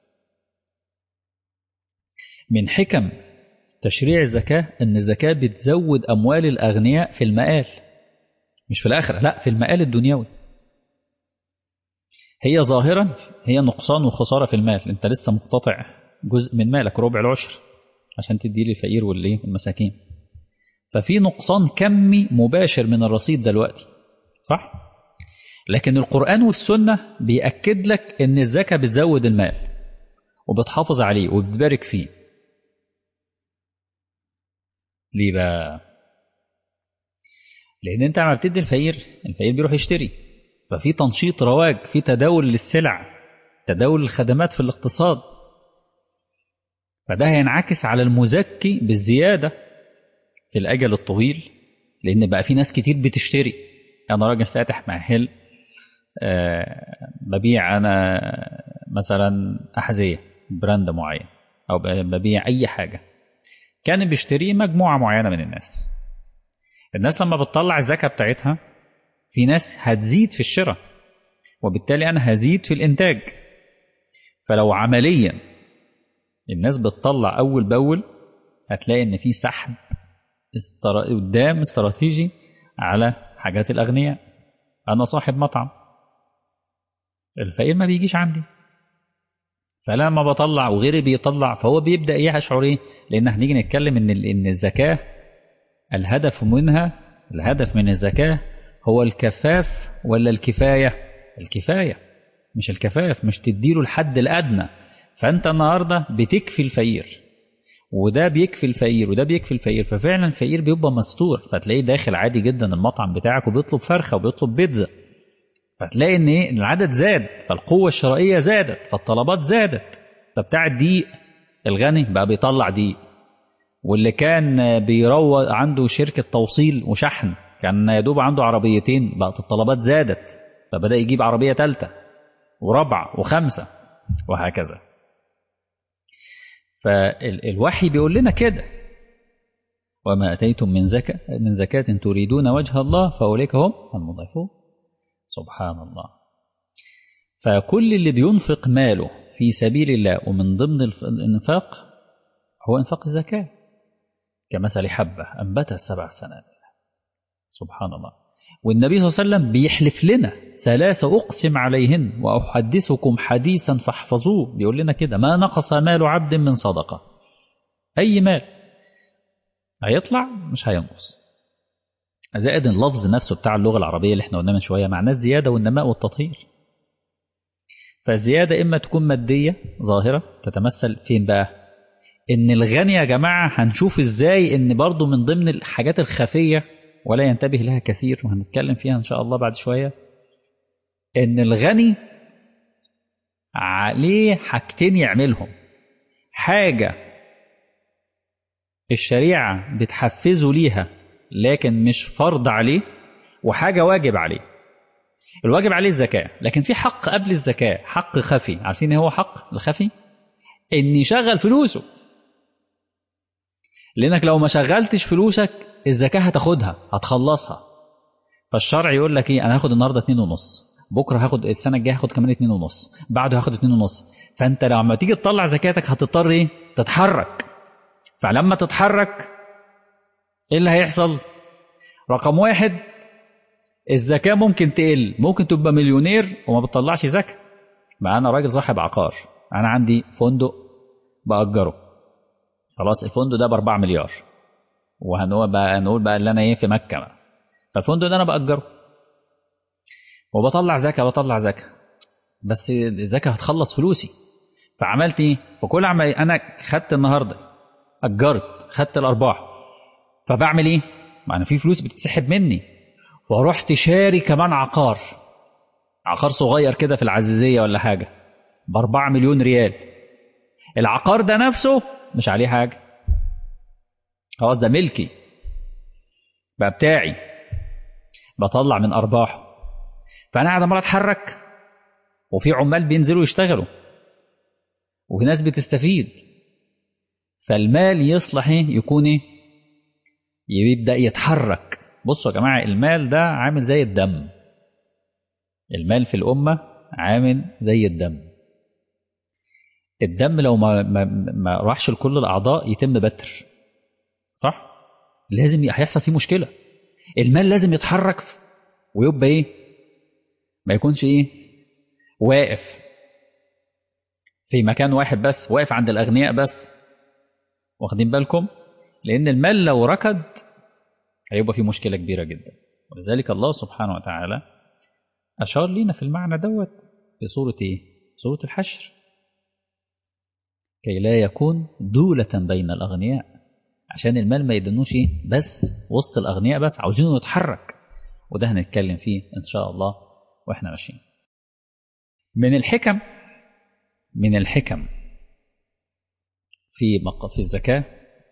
من حكم تشريع الزكاة أن الزكاة بتزود أموال الأغنياء في المآل مش في الآخرة لا في المآل الدنيوي هي ظاهرا هي نقصان وخسارة في المال انت لسه مقتطع جزء من مالك ربع العشر عشان تديه للفقير والمساكين ففي نقصان كمي مباشر من الرصيد دلوقتي صح لكن القرآن والسنة بيأكد لك ان الزكاة بتزود المال وبتحافظ عليه وبتبارك فيه ليه بقى لان انت عم بتدي الفقير الفقير بيروح يشتري ففي تنشيط رواج في تداول للسلع تداول الخدمات في الاقتصاد فده هينعكس على المزكي بالزيادة في الأجل الطويل لأن بقى في ناس كتير بتشتري أنا راجل فاتح محل أه ببيع أنا مثلا أحذية براند معين أو ببيع أي حاجة كان بيشتريه مجموعة معينة من الناس الناس لما بتطلع الزكاة بتاعتها في ناس هتزيد في الشراء وبالتالي أنا هزيد في الإنتاج فلو عمليا الناس بتطلع أول بأول هتلاقي إن في سحب استرا... قدام استراتيجي على حاجات الأغنياء أنا صاحب مطعم الفقير ما بيجيش عندي فلما بطلع وغيري بيطلع فهو بيبدأ يشعر إيه لأن هنيجي نتكلم إن إن الزكاة الهدف منها الهدف من الزكاة هو الكفاف ولا الكفاية الكفاية مش الكفاف مش تديله الحد الأدنى فأنت النهاردة بتكفي الفقير وده بيكفي الفقير وده بيكفي الفقير ففعلا الفقير بيبقى مستور فتلاقيه داخل عادي جدا المطعم بتاعك وبيطلب فرخة وبيطلب بيتزا فتلاقي ان ايه العدد زاد فالقوة الشرائية زادت فالطلبات زادت فبتاع الدقيق الغني بقى بيطلع دقيق واللي كان بيروج عنده شركة توصيل وشحن كان يا دوب عنده عربيتين بقت الطلبات زادت فبدأ يجيب عربية ثالثة ورابعة وخمسة وهكذا فالوحي بيقول لنا كده وما أتيتم من زكاة من زكاة تريدون وجه الله فأولئك هم المضيفون سبحان الله فكل اللي بينفق ماله في سبيل الله ومن ضمن الانفاق هو انفاق الزكاة كمثل حبة أنبتت سبع سنوات سبحان الله والنبي صلى الله عليه وسلم بيحلف لنا ثلاث أقسم عليهن وأحدثكم حديثا فاحفظوه بيقول لنا كده ما نقص مال عبد من صدقة أي مال هيطلع مش هينقص زائد اللفظ نفسه بتاع اللغة العربية اللي احنا قلنا من شوية معناه الزيادة والنماء والتطهير فالزيادة إما تكون مادية ظاهرة تتمثل فين بقى إن الغني يا جماعة هنشوف إزاي إن برضو من ضمن الحاجات الخفية ولا ينتبه لها كثير وهنتكلم فيها إن شاء الله بعد شوية إن الغني عليه حاجتين يعملهم حاجة الشريعة بتحفزه ليها لكن مش فرض عليه وحاجة واجب عليه الواجب عليه الزكاة لكن في حق قبل الزكاة حق خفي عارفين ايه هو حق الخفي ان يشغل فلوسه لانك لو ما شغلتش فلوسك الزكاة هتاخدها هتخلصها فالشرع يقول لك ايه انا هاخد النهارده اتنين ونص بكره هاخد السنه الجايه هاخد كمان اتنين ونص بعده هاخد اتنين ونص فانت لما تيجي تطلع زكاتك هتضطر ايه تتحرك فلما تتحرك ايه اللي هيحصل رقم واحد الزكاة ممكن تقل ممكن تبقى مليونير وما بتطلعش زكاة ما أنا راجل صاحب عقار أنا عندي فندق بأجره خلاص الفندق ده بأربعة مليار وهنقول بقى نقول بقى اللي أنا إيه في مكة بقى فالفندق ده أنا بأجره وبطلع زكاة بطلع زكاة بس الزكاة هتخلص فلوسي فعملت إيه؟ فكل عمل أنا خدت النهاردة أجرت خدت الأرباح فبعمل إيه؟ ما أنا في فلوس بتتسحب مني ورحت شاري كمان عقار عقار صغير كده في العزيزية ولا حاجة بأربعة مليون ريال العقار ده نفسه مش عليه حاجة خلاص ده ملكي بقى بتاعي بطلع من أرباحه فأنا قاعد عمال أتحرك وفي عمال بينزلوا يشتغلوا وفي ناس بتستفيد فالمال يصلح ايه يكون ايه يبدأ يتحرك بصوا يا جماعة المال ده عامل زي الدم المال في الأمة عامل زي الدم الدم لو ما, ما, ما راحش لكل الأعضاء يتم بتر صح؟ لازم هيحصل فيه مشكلة المال لازم يتحرك ويبقى ايه؟ ما يكونش ايه؟ واقف في مكان واحد بس واقف عند الأغنياء بس واخدين بالكم؟ لأن المال لو ركض هيبقى في مشكلة كبيرة جدا ولذلك الله سبحانه وتعالى أشار لنا في المعنى دوت في سورة إيه؟ سورة الحشر كي لا يكون دولة بين الأغنياء عشان المال ما يدنوش إيه؟ بس وسط الأغنياء بس عاوزينه يتحرك وده هنتكلم فيه إن شاء الله وإحنا ماشيين من الحكم من الحكم في في الزكاة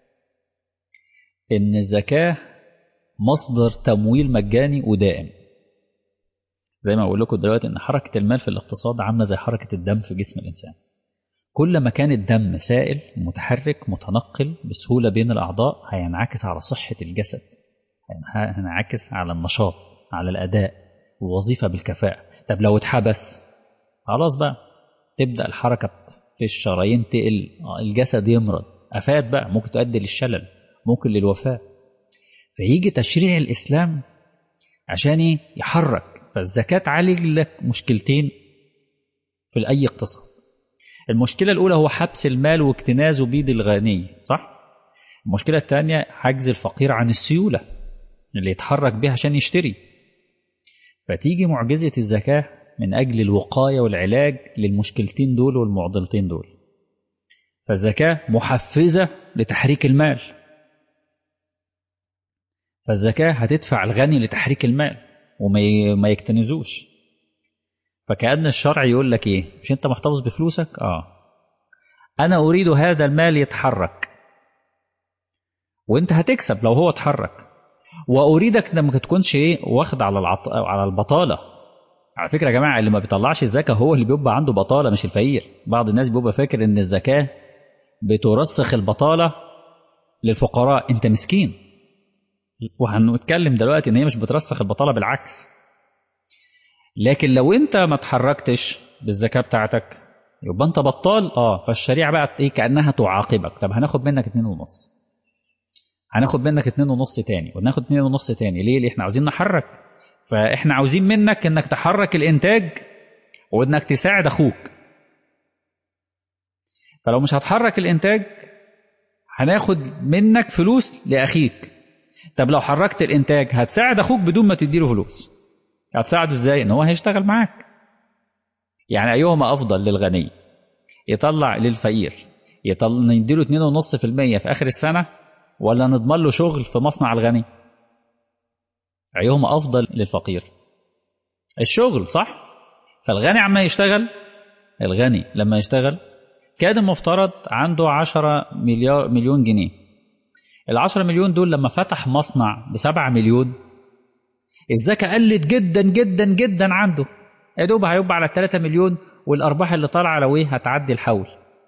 إن الزكاة مصدر تمويل مجاني ودائم زي ما بقول لكم دلوقتي ان حركه المال في الاقتصاد عامله زي حركه الدم في جسم الانسان كل ما كان الدم سائل متحرك متنقل بسهوله بين الاعضاء هينعكس على صحه الجسد هينعكس على النشاط على الاداء والوظيفه بالكفاءه طب لو اتحبس خلاص بقى تبدا الحركه في الشرايين تقل الجسد يمرض افات بقى ممكن تؤدي للشلل ممكن للوفاه فيجي تشريع الإسلام عشان ايه يحرك فالزكاة عالج لك مشكلتين في أي اقتصاد المشكلة الأولى هو حبس المال واكتنازه بيد الغني صح؟ المشكلة الثانية حجز الفقير عن السيولة اللي يتحرك بيها عشان يشتري فتيجي معجزة الزكاة من أجل الوقاية والعلاج للمشكلتين دول والمعضلتين دول فالزكاة محفزة لتحريك المال فالزكاة هتدفع الغني لتحريك المال وما يكتنزوش فكأن الشرع يقول لك ايه مش انت محتفظ بفلوسك اه انا اريد هذا المال يتحرك وانت هتكسب لو هو اتحرك واريدك انك ما تكونش ايه واخد على العط... على البطاله على فكره يا جماعه اللي ما بيطلعش الزكاه هو اللي بيبقى عنده بطاله مش الفقير بعض الناس بيبقى فاكر ان الزكاه بترسخ البطاله للفقراء انت مسكين وهنتكلم دلوقتي ان هي مش بترسخ البطاله بالعكس لكن لو انت ما اتحركتش بالزكاه بتاعتك يبقى انت بطال اه فالشريعه بقى ايه كانها تعاقبك طب هناخد منك اتنين ونص هناخد منك اتنين ونص تاني وناخد اتنين ونص تاني ليه؟ ليه احنا عاوزين نحرك فاحنا عاوزين منك انك تحرك الانتاج وانك تساعد اخوك فلو مش هتحرك الانتاج هناخد منك فلوس لاخيك طب لو حركت الانتاج هتساعد اخوك بدون ما تديله فلوس هتساعده ازاي ان هو هيشتغل معاك يعني ايهما افضل للغني يطلع للفقير يطلع نديله 2.5% في اخر السنه ولا نضمن له شغل في مصنع الغني أيهما أفضل للفقير الشغل صح فالغني عما يشتغل الغني لما يشتغل كان المفترض عنده 10 مليار مليون جنيه ال 10 مليون دول لما فتح مصنع ب 7 مليون الزكاة قلت جدا جدا جدا عنده يا دوب هيبقى على 3 مليون والأرباح اللي طالعة لو إيه هتعدي الحول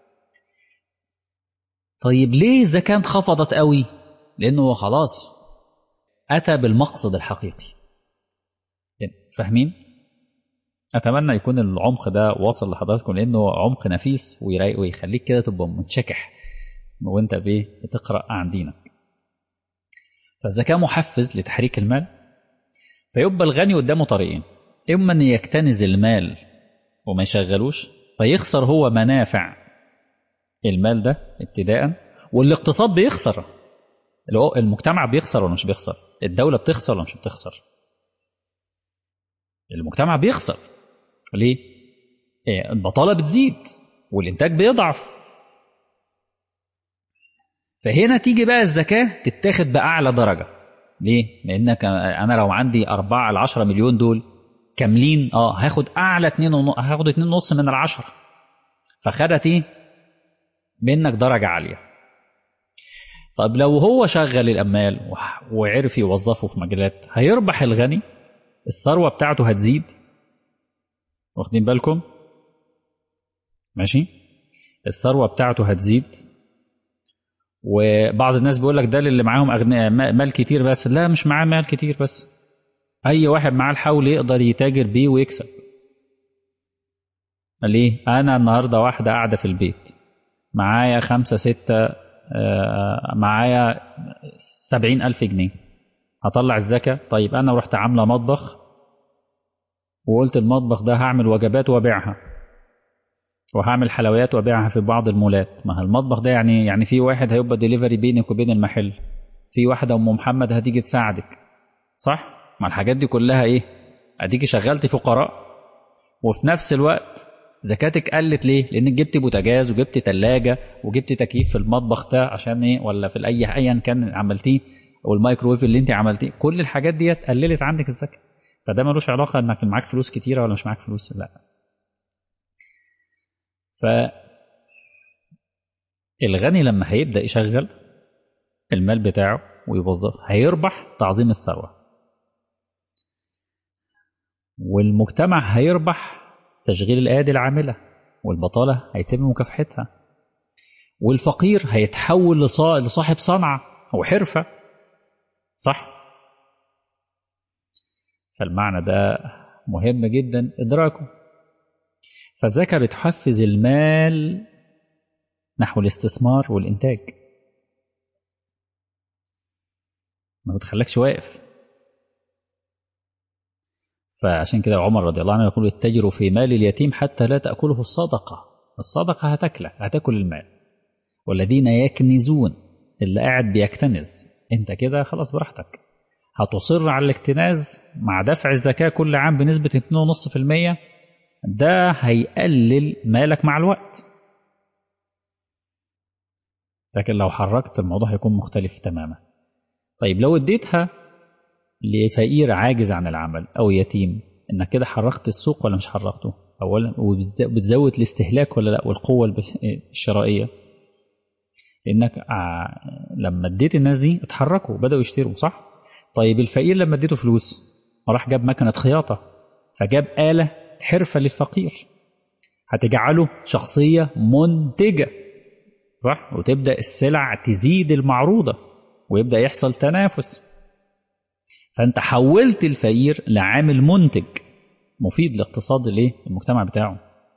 طيب ليه الزكاة انخفضت قوي؟ لأنه خلاص أتى بالمقصد الحقيقي فاهمين؟ أتمنى يكون العمق ده واصل لحضراتكم لأنه عمق نفيس ويخليك كده تبقى منشكح وأنت بتقرأ عن دينك. فالزكاة محفز لتحريك المال فيبقى الغني قدامه طريقين إما أن يكتنز المال وما يشغلوش فيخسر هو منافع المال ده ابتداء والاقتصاد بيخسر المجتمع بيخسر ولا مش بيخسر الدولة بتخسر ولا مش بتخسر المجتمع بيخسر ليه البطالة بتزيد والإنتاج بيضعف فهنا تيجي بقى الزكاة تتاخد بأعلى درجة ليه؟ لأنك أنا لو عندي أربعة ل 10 مليون دول كاملين اه هاخد أعلى اتنين ونص هاخد اتنين ونص من العشرة فخدت ايه؟ منك درجة عالية طب لو هو شغل الأمال وعرف يوظفه في مجالات هيربح الغني الثروة بتاعته هتزيد واخدين بالكم ماشي الثروة بتاعته هتزيد وبعض الناس بيقول لك ده اللي معاهم أغنياء مال كتير بس لا مش معاه مال كتير بس أي واحد معاه الحول يقدر يتاجر بيه ويكسب ليه؟ أنا النهاردة واحدة قاعدة في البيت معايا خمسة ستة معايا سبعين ألف جنيه هطلع الزكاة طيب أنا رحت عاملة مطبخ وقلت المطبخ ده هعمل وجبات وابيعها وهعمل حلويات وابيعها في بعض المولات ما المطبخ ده يعني يعني في واحد هيبقى ديليفري بينك وبين المحل في واحدة أم محمد هتيجي تساعدك صح؟ ما الحاجات دي كلها إيه؟ أديكي شغلتي فقراء وفي نفس الوقت زكاتك قلت ليه؟ لأنك جبت بوتاجاز وجبت تلاجة وجبت تكييف في المطبخ ده عشان إيه؟ ولا في أي أيا كان عملتيه والمايكرويف اللي أنت عملتيه كل الحاجات ديت قللت عندك الزكاة فده ملوش علاقة إنك معاك فلوس كتيرة ولا مش معاك فلوس لا ف الغني لما هيبدأ يشغل المال بتاعه ويوظف هيربح تعظيم الثروة والمجتمع هيربح تشغيل الأيادي العاملة والبطالة هيتم مكافحتها والفقير هيتحول لصاحب صنعة أو حرفة صح فالمعنى ده مهم جدا إدراكه فالزكاة بتحفز المال نحو الاستثمار والإنتاج ما بتخلكش واقف فعشان كده عمر رضي الله عنه يقول اتجروا في مال اليتيم حتى لا تأكله الصدقة الصدقة هتاكله هتاكل المال والذين يكنزون اللي قاعد بيكتنز انت كده خلاص براحتك هتصر على الاكتناز مع دفع الزكاة كل عام بنسبة 2.5% ده هيقلل مالك مع الوقت لكن لو حركت الموضوع هيكون مختلف تماما طيب لو اديتها لفقير عاجز عن العمل او يتيم انك كده حركت السوق ولا مش حركته اولا وبتزود الاستهلاك ولا لا والقوه الشرائيه لانك لما اديت الناس دي اتحركوا بداوا يشتروا صح طيب الفقير لما اديته فلوس راح جاب مكنه خياطه فجاب اله حرفه للفقير هتجعله شخصيه منتجه صح وتبدا السلع تزيد المعروضه ويبدا يحصل تنافس فانت حولت الفقير لعامل منتج مفيد لاقتصاد الايه المجتمع بتاعه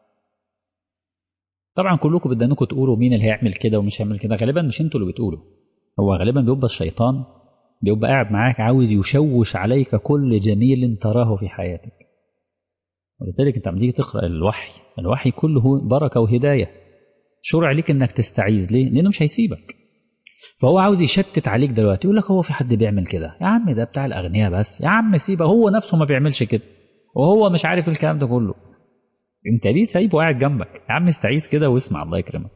طبعا كلكم بدانكم تقولوا مين اللي هيعمل كده ومش هيعمل كده غالبا مش انتوا اللي بتقولوا هو غالبا بيبقى الشيطان بيبقى قاعد معاك عاوز يشوش عليك كل جميل تراه في حياتك ولذلك انت لما تيجي تقرا الوحي الوحي كله بركه وهدايه شرع ليك انك تستعيذ ليه لانه مش هيسيبك فهو عاوز يشتت عليك دلوقتي يقول لك هو في حد بيعمل كده يا عم ده بتاع الاغنياء بس يا عم سيبه هو نفسه ما بيعملش كده وهو مش عارف الكلام ده كله انت ليه سايبه قاعد جنبك يا عم استعيذ كده واسمع الله يكرمك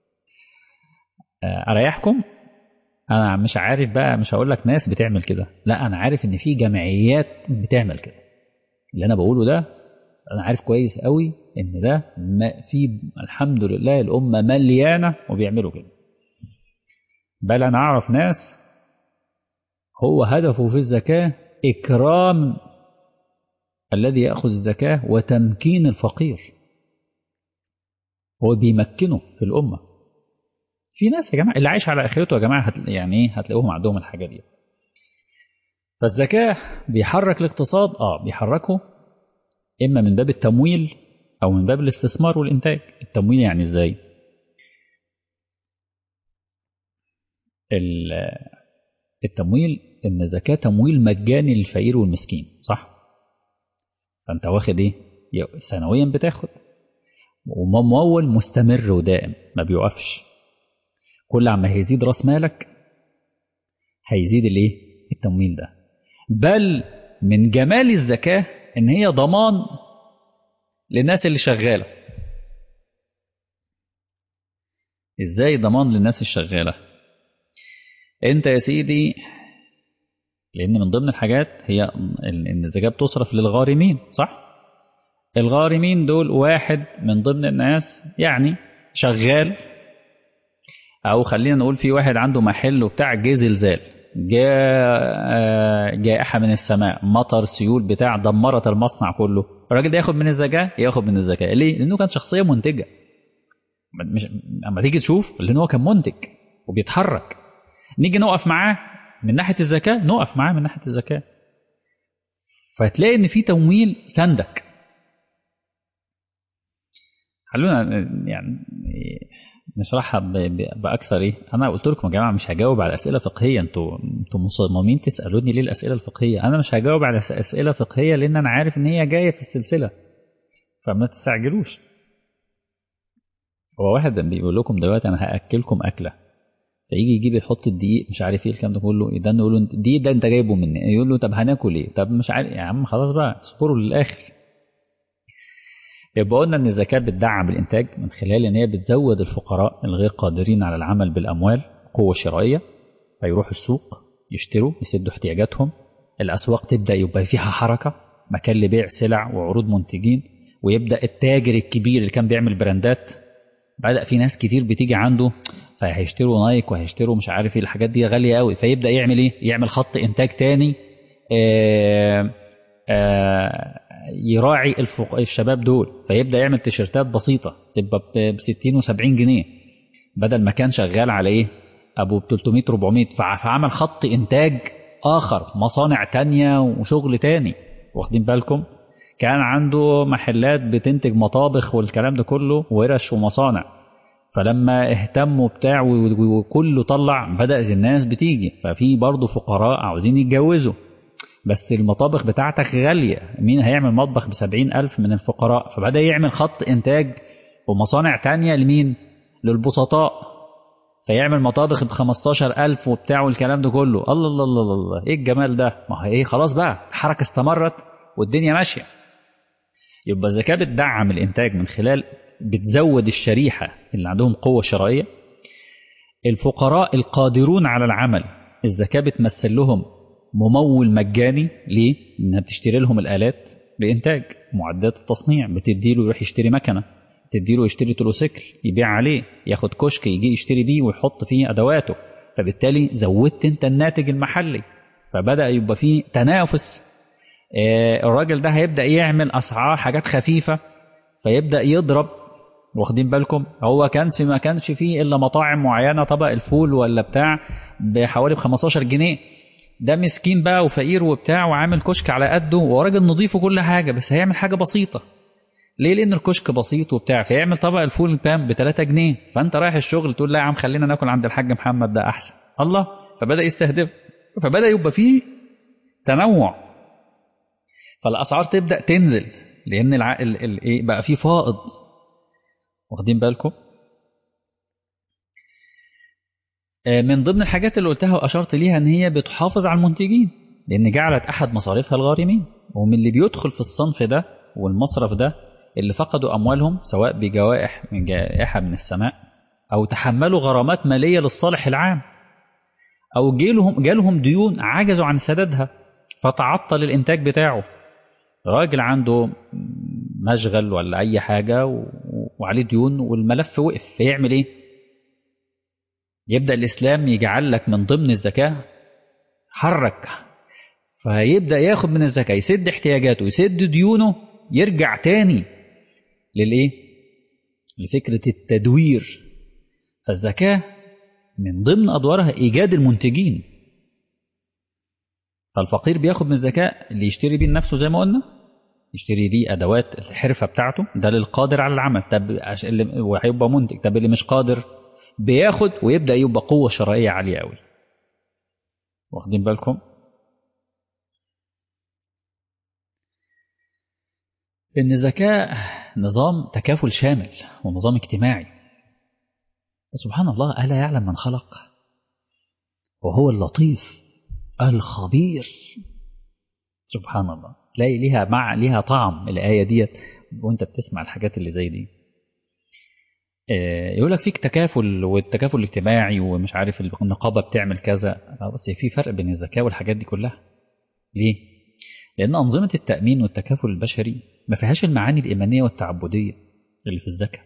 اريحكم انا مش عارف بقى مش هقول لك ناس بتعمل كده لا انا عارف ان في جمعيات بتعمل كده اللي انا بقوله ده انا عارف كويس قوي ان ده ما في الحمد لله الامه مليانه وبيعملوا كده بل انا اعرف ناس هو هدفه في الزكاه اكرام الذي ياخذ الزكاه وتمكين الفقير هو بيمكنه في الامه في ناس يا جماعه اللي عايش على اخرته يا جماعه هت يعني ايه هتلاقوهم عندهم الحاجه دي فالزكاه بيحرك الاقتصاد اه بيحركه اما من باب التمويل او من باب الاستثمار والانتاج التمويل يعني ازاي التمويل ان زكاه تمويل مجاني للفقير والمسكين صح فانت واخد ايه سنويا بتاخد وممول مستمر ودائم ما بيوقفش كل عما هيزيد راس مالك هيزيد الايه التمويل ده بل من جمال الزكاه ان هي ضمان للناس اللي شغاله ازاي ضمان للناس الشغاله انت يا سيدي لان من ضمن الحاجات هي ان الزكاه بتصرف للغارمين صح الغارمين دول واحد من ضمن الناس يعني شغال او خلينا نقول في واحد عنده محل وبتاع جه زلزال جاء جائحه من السماء مطر سيول بتاع دمرت المصنع كله الراجل ده ياخد من الزكاه ياخد من الزكاه ليه لانه كان شخصيه منتجه مش اما تيجي تشوف لان هو كان منتج وبيتحرك نيجي نقف معاه من ناحيه الزكاه نقف معاه من ناحيه الزكاه فتلاقي ان في تمويل سندك خلونا يعني نشرحها باكثر ايه انا قلت لكم يا جماعه مش هجاوب على اسئله فقهيه انتوا انتوا مصممين تسالوني ليه الاسئله الفقهيه انا مش هجاوب على اسئله فقهيه لان انا عارف ان هي جايه في السلسله فما تستعجلوش هو واحد بيقول لكم دلوقتي انا هاكلكم اكله فيجي يجيب يحط الدقيق مش عارف ايه الكلام ده كله ده نقول له الدقيق ده انت جايبه مني يقول له طب هناكل ايه طب مش عارف يا عم خلاص بقى اصبروا للاخر يبقى قلنا ان الزكاه بتدعم الانتاج من خلال ان هي بتزود الفقراء الغير قادرين على العمل بالاموال قوه شرائيه فيروحوا السوق يشتروا يسدوا احتياجاتهم الاسواق تبدا يبقى فيها حركه مكان لبيع سلع وعروض منتجين ويبدا التاجر الكبير اللي كان بيعمل براندات بدا في ناس كتير بتيجي عنده فهيشتروا نايك وهيشتروا مش عارف ايه الحاجات دي غاليه قوي فيبدا يعمل ايه يعمل خط انتاج تاني آآ آآ يراعي الفق... الشباب دول فيبدا يعمل تيشيرتات بسيطه تبقى ب 60 و70 جنيه بدل ما كان شغال على ايه ابو ب 300 400 فعمل خط انتاج اخر مصانع تانية وشغل تاني واخدين بالكم كان عنده محلات بتنتج مطابخ والكلام ده كله ورش ومصانع فلما اهتموا بتاع وكله طلع بدأت الناس بتيجي ففي برضه فقراء عاوزين يتجوزوا بس المطابخ بتاعتك غالية مين هيعمل مطبخ بسبعين ألف من الفقراء فبدأ يعمل خط إنتاج ومصانع تانية لمين للبسطاء فيعمل مطابخ ب 15000 وبتاع والكلام ده كله الله الله الله الله, الله. ايه الجمال ده ما هو ايه خلاص بقى الحركه استمرت والدنيا ماشيه يبقى الزكاه بتدعم الانتاج من خلال بتزود الشريحه اللي عندهم قوه شرائيه الفقراء القادرون على العمل الزكاه بتمثل لهم ممول مجاني ليه؟ انها بتشتري لهم الالات لانتاج معدات التصنيع بتدي له يروح يشتري مكنه تدي له يشتري تروسيكل يبيع عليه ياخد كشك يجي يشتري بيه ويحط فيه ادواته فبالتالي زودت انت الناتج المحلي فبدا يبقى فيه تنافس آه الراجل ده هيبدا يعمل اسعار حاجات خفيفه فيبدا يضرب واخدين بالكم هو كان في ما كانش فيه الا مطاعم معينه طبق الفول ولا بتاع بحوالي ب 15 جنيه ده مسكين بقى وفقير وبتاع وعامل كشك على قده وراجل نظيف وكل حاجه بس هيعمل حاجه بسيطه ليه لان الكشك بسيط وبتاع فيعمل طبق الفول بام ب 3 جنيه فانت رايح الشغل تقول لا يا عم خلينا ناكل عند الحاج محمد ده احسن الله فبدا يستهدف فبدا يبقى فيه تنوع فالاسعار تبدا تنزل لان الع... ال... ال... ايه بقى فيه فائض واخدين بالكم من ضمن الحاجات اللي قلتها واشرت ليها ان هي بتحافظ على المنتجين لان جعلت احد مصاريفها الغارمين ومن اللي بيدخل في الصنف ده والمصرف ده اللي فقدوا اموالهم سواء بجوائح من جائحه من السماء او تحملوا غرامات ماليه للصالح العام او جالهم جالهم ديون عجزوا عن سدادها فتعطل الانتاج بتاعه راجل عنده مشغل ولا اي حاجه وعليه ديون والملف وقف فيعمل ايه يبدا الاسلام يجعل لك من ضمن الزكاه حرك فيبدا ياخد من الزكاه يسد احتياجاته يسد ديونه يرجع تاني للايه لفكره التدوير فالزكاه من ضمن ادوارها ايجاد المنتجين فالفقير بياخد من الزكاه اللي يشتري بيه لنفسه زي ما قلنا يشتري ليه ادوات الحرفه بتاعته ده للقادر على العمل طب اللي وهيبقى منتج طب اللي مش قادر بياخد ويبدا يبقى قوه شرائيه عاليه قوي واخدين بالكم ان الزكاه نظام تكافل شامل ونظام اجتماعي سبحان الله الا يعلم من خلق وهو اللطيف الخبير سبحان الله تلاقي ليها مع ليها طعم الايه ديت وانت بتسمع الحاجات اللي زي دي يقول لك فيك تكافل والتكافل الاجتماعي ومش عارف النقابه بتعمل كذا بس في فرق بين الزكاه والحاجات دي كلها ليه لان انظمه التامين والتكافل البشري ما فيهاش المعاني الايمانيه والتعبديه اللي في الزكاه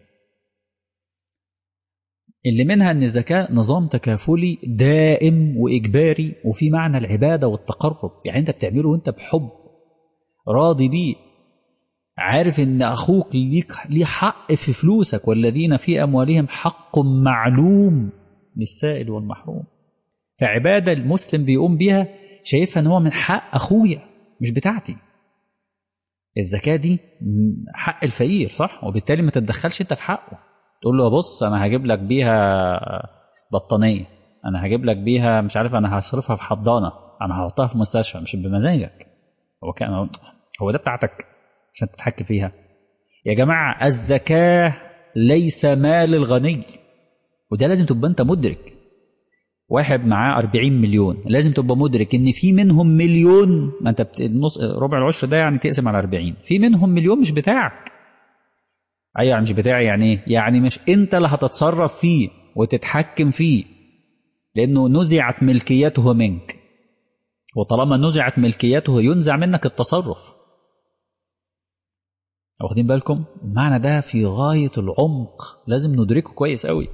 اللي منها ان الزكاه نظام تكافلي دائم واجباري وفي معنى العباده والتقرب يعني انت بتعمله وانت بحب راضي بيه عارف ان اخوك ليك ليه حق في فلوسك والذين في اموالهم حق معلوم للسائل والمحروم فعباده المسلم بيقوم بيها شايفها ان هو من حق اخويا مش بتاعتي الزكاه دي حق الفقير صح وبالتالي ما تتدخلش انت في حقه تقول له بص انا هجيب لك بيها بطانيه انا هجيب لك بيها مش عارف انا هصرفها في حضانه انا هحطها في مستشفى مش بمزاجك هو كان هو ده بتاعتك عشان تتحكم فيها يا جماعة الزكاة ليس مال الغني وده لازم تبقى انت مدرك واحد معاه 40 مليون لازم تبقى مدرك ان في منهم مليون ما انت النص ربع العشر ده يعني تقسم على 40 في منهم مليون مش بتاعك ايوه يعني مش بتاعي يعني ايه يعني مش انت اللي هتتصرف فيه وتتحكم فيه لانه نزعت ملكيته منك وطالما نزعت ملكيته ينزع منك التصرف واخدين بالكم المعنى ده في غاية العمق لازم ندركه كويس قوي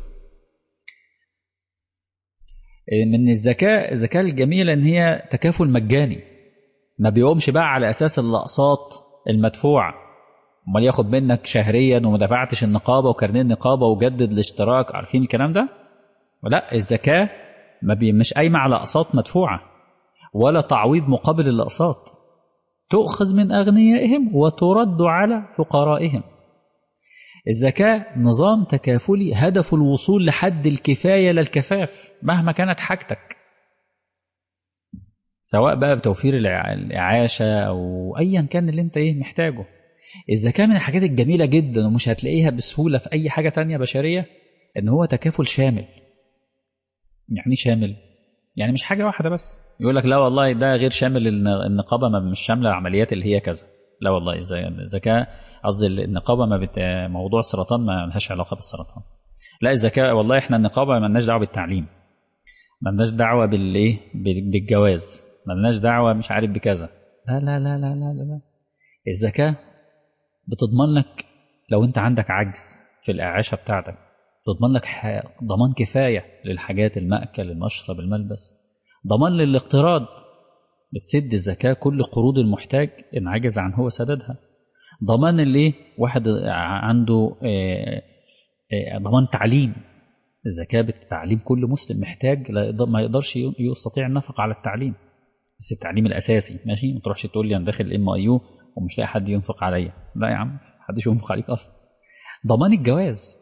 من الذكاء الذكاء الجميل ان هي تكافل مجاني ما بيقومش بقى على اساس الاقساط المدفوعه امال ياخد منك شهريا وما دفعتش النقابه وكارنيه النقابه وجدد الاشتراك عارفين الكلام ده لا الزكاه ما بي مش قايمه على اقساط مدفوعه ولا تعويض مقابل الاقساط تؤخذ من أغنيائهم وترد على فقرائهم الزكاة نظام تكافلي هدف الوصول لحد الكفاية للكفاف مهما كانت حاجتك سواء بقى بتوفير الإعاشة أو أيا كان اللي أنت إيه محتاجه الزكاة من الحاجات الجميلة جدا ومش هتلاقيها بسهولة في أي حاجة تانية بشرية إن هو تكافل شامل يعني شامل يعني مش حاجة واحدة بس يقول لك لا والله ده غير شامل النقابة ما مش شاملة العمليات اللي هي كذا لا والله الزكاة قصدي النقابة ما بت... موضوع السرطان ما لهاش علاقة بالسرطان لا الزكاة والله احنا النقابة ما لناش دعوة بالتعليم ما لناش دعوة بالايه بالجواز ما لناش دعوة مش عارف بكذا لا لا لا لا لا لا الزكاة بتضمن لك لو انت عندك عجز في الإعاشة بتاعتك تضمن لك ضمان كفاية للحاجات المأكل المشرب الملبس ضمان للاقتراض بتسد الزكاة كل قروض المحتاج إن عجز عن هو سددها ضمان اللي واحد عنده ضمان تعليم الزكاة بتعليم كل مسلم محتاج ما يقدرش يستطيع النفق على التعليم بس التعليم الأساسي ماشي ما تروحش تقول لي أنا داخل الام اي يو ومش لاقي حد ينفق عليا لا يا عم محدش ينفق عليك أصلا ضمان الجواز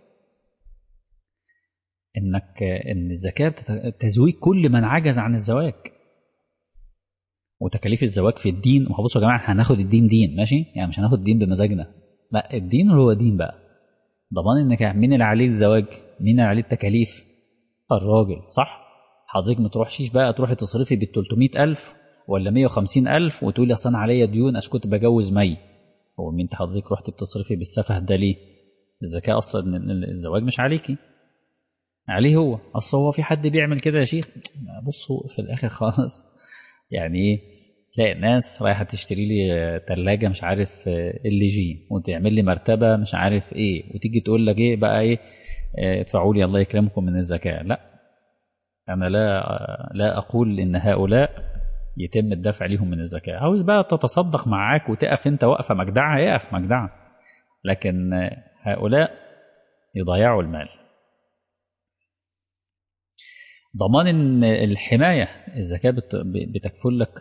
انك ان الزكاه تزويج كل من عجز عن الزواج وتكاليف الزواج في الدين ما بصوا يا جماعه هناخد الدين دين ماشي يعني مش هناخد الدين بمزاجنا لا الدين هو دين بقى ضمان انك مين اللي عليه الزواج مين اللي عليه التكاليف الراجل صح حضرتك ما تروحيش بقى تروحي تصرفي بال 300000 ولا 150000 وتقولي اصل انا عليا ديون عشان كنت بجوز مي هو مين حضرتك رحتي بتصرفي بالسفه ده ليه الزكاه اصلا الزواج مش عليكي عليه هو اصل هو في حد بيعمل كده يا شيخ بصوا في الاخر خالص يعني ايه تلاقي الناس رايحه تشتري لي ثلاجه مش عارف ال جي وتعمل لي مرتبه مش عارف ايه وتيجي تقول لك ايه بقى ايه ادفعوا لي الله يكرمكم من الزكاه لا انا لا لا اقول ان هؤلاء يتم الدفع ليهم من الزكاه عاوز بقى تتصدق معاك وتقف انت واقفه مجدعه اقف مجدعه لكن هؤلاء يضيعوا المال ضمان ان الحمايه الزكاه بتكفل لك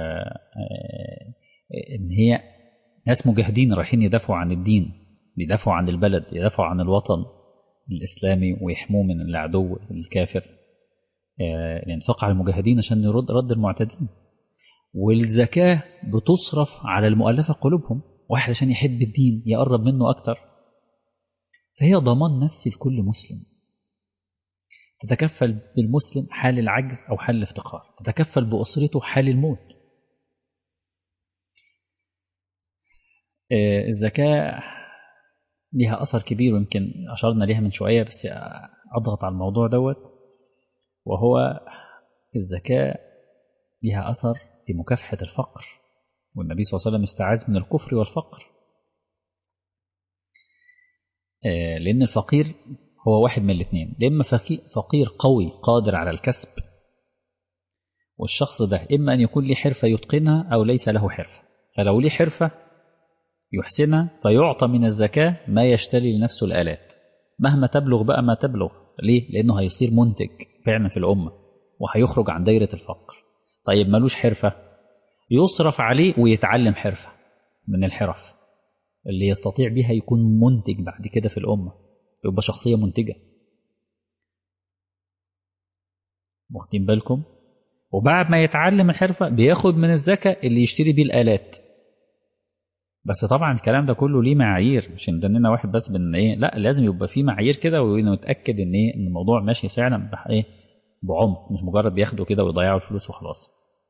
ان هي ناس مجاهدين رايحين يدافعوا عن الدين بيدافعوا عن البلد يدافعوا عن الوطن الاسلامي ويحموه من العدو الكافر الانفاق على المجاهدين عشان يرد رد المعتدين والزكاه بتصرف على المؤلفه قلوبهم واحد عشان يحب الدين يقرب منه اكتر فهي ضمان نفسي لكل مسلم تتكفل بالمسلم حال العجز أو حال الافتقار تتكفل بأسرته حال الموت الزكاة لها أثر كبير ويمكن أشرنا ليها من شوية بس أضغط على الموضوع دوت وهو الزكاة لها أثر في مكافحة الفقر والنبي صلى الله عليه وسلم استعاذ من الكفر والفقر لأن الفقير هو واحد من الاثنين إما فقير قوي قادر على الكسب والشخص ده إما أن يكون له حرفة يتقنها أو ليس له حرفة فلو ليه حرفة يحسنها فيعطى من الزكاة ما يشتري لنفسه الآلات مهما تبلغ بقى ما تبلغ ليه؟ لأنه هيصير منتج فعلا في الأمة وهيخرج عن دايرة الفقر طيب ملوش حرفة يصرف عليه ويتعلم حرفة من الحرف اللي يستطيع بها يكون منتج بعد كده في الأمة يبقى شخصية منتجة واخدين بالكم وبعد ما يتعلم الحرفة بياخد من الزكاة اللي يشتري بيه الآلات بس طبعا الكلام ده كله ليه معايير مش عندنا واحد بس بان ايه لا لازم يبقى في معايير كده ونتاكد ان ايه ان الموضوع ماشي فعلا ايه بعمق مش مجرد بياخدوا كده ويضيعوا الفلوس وخلاص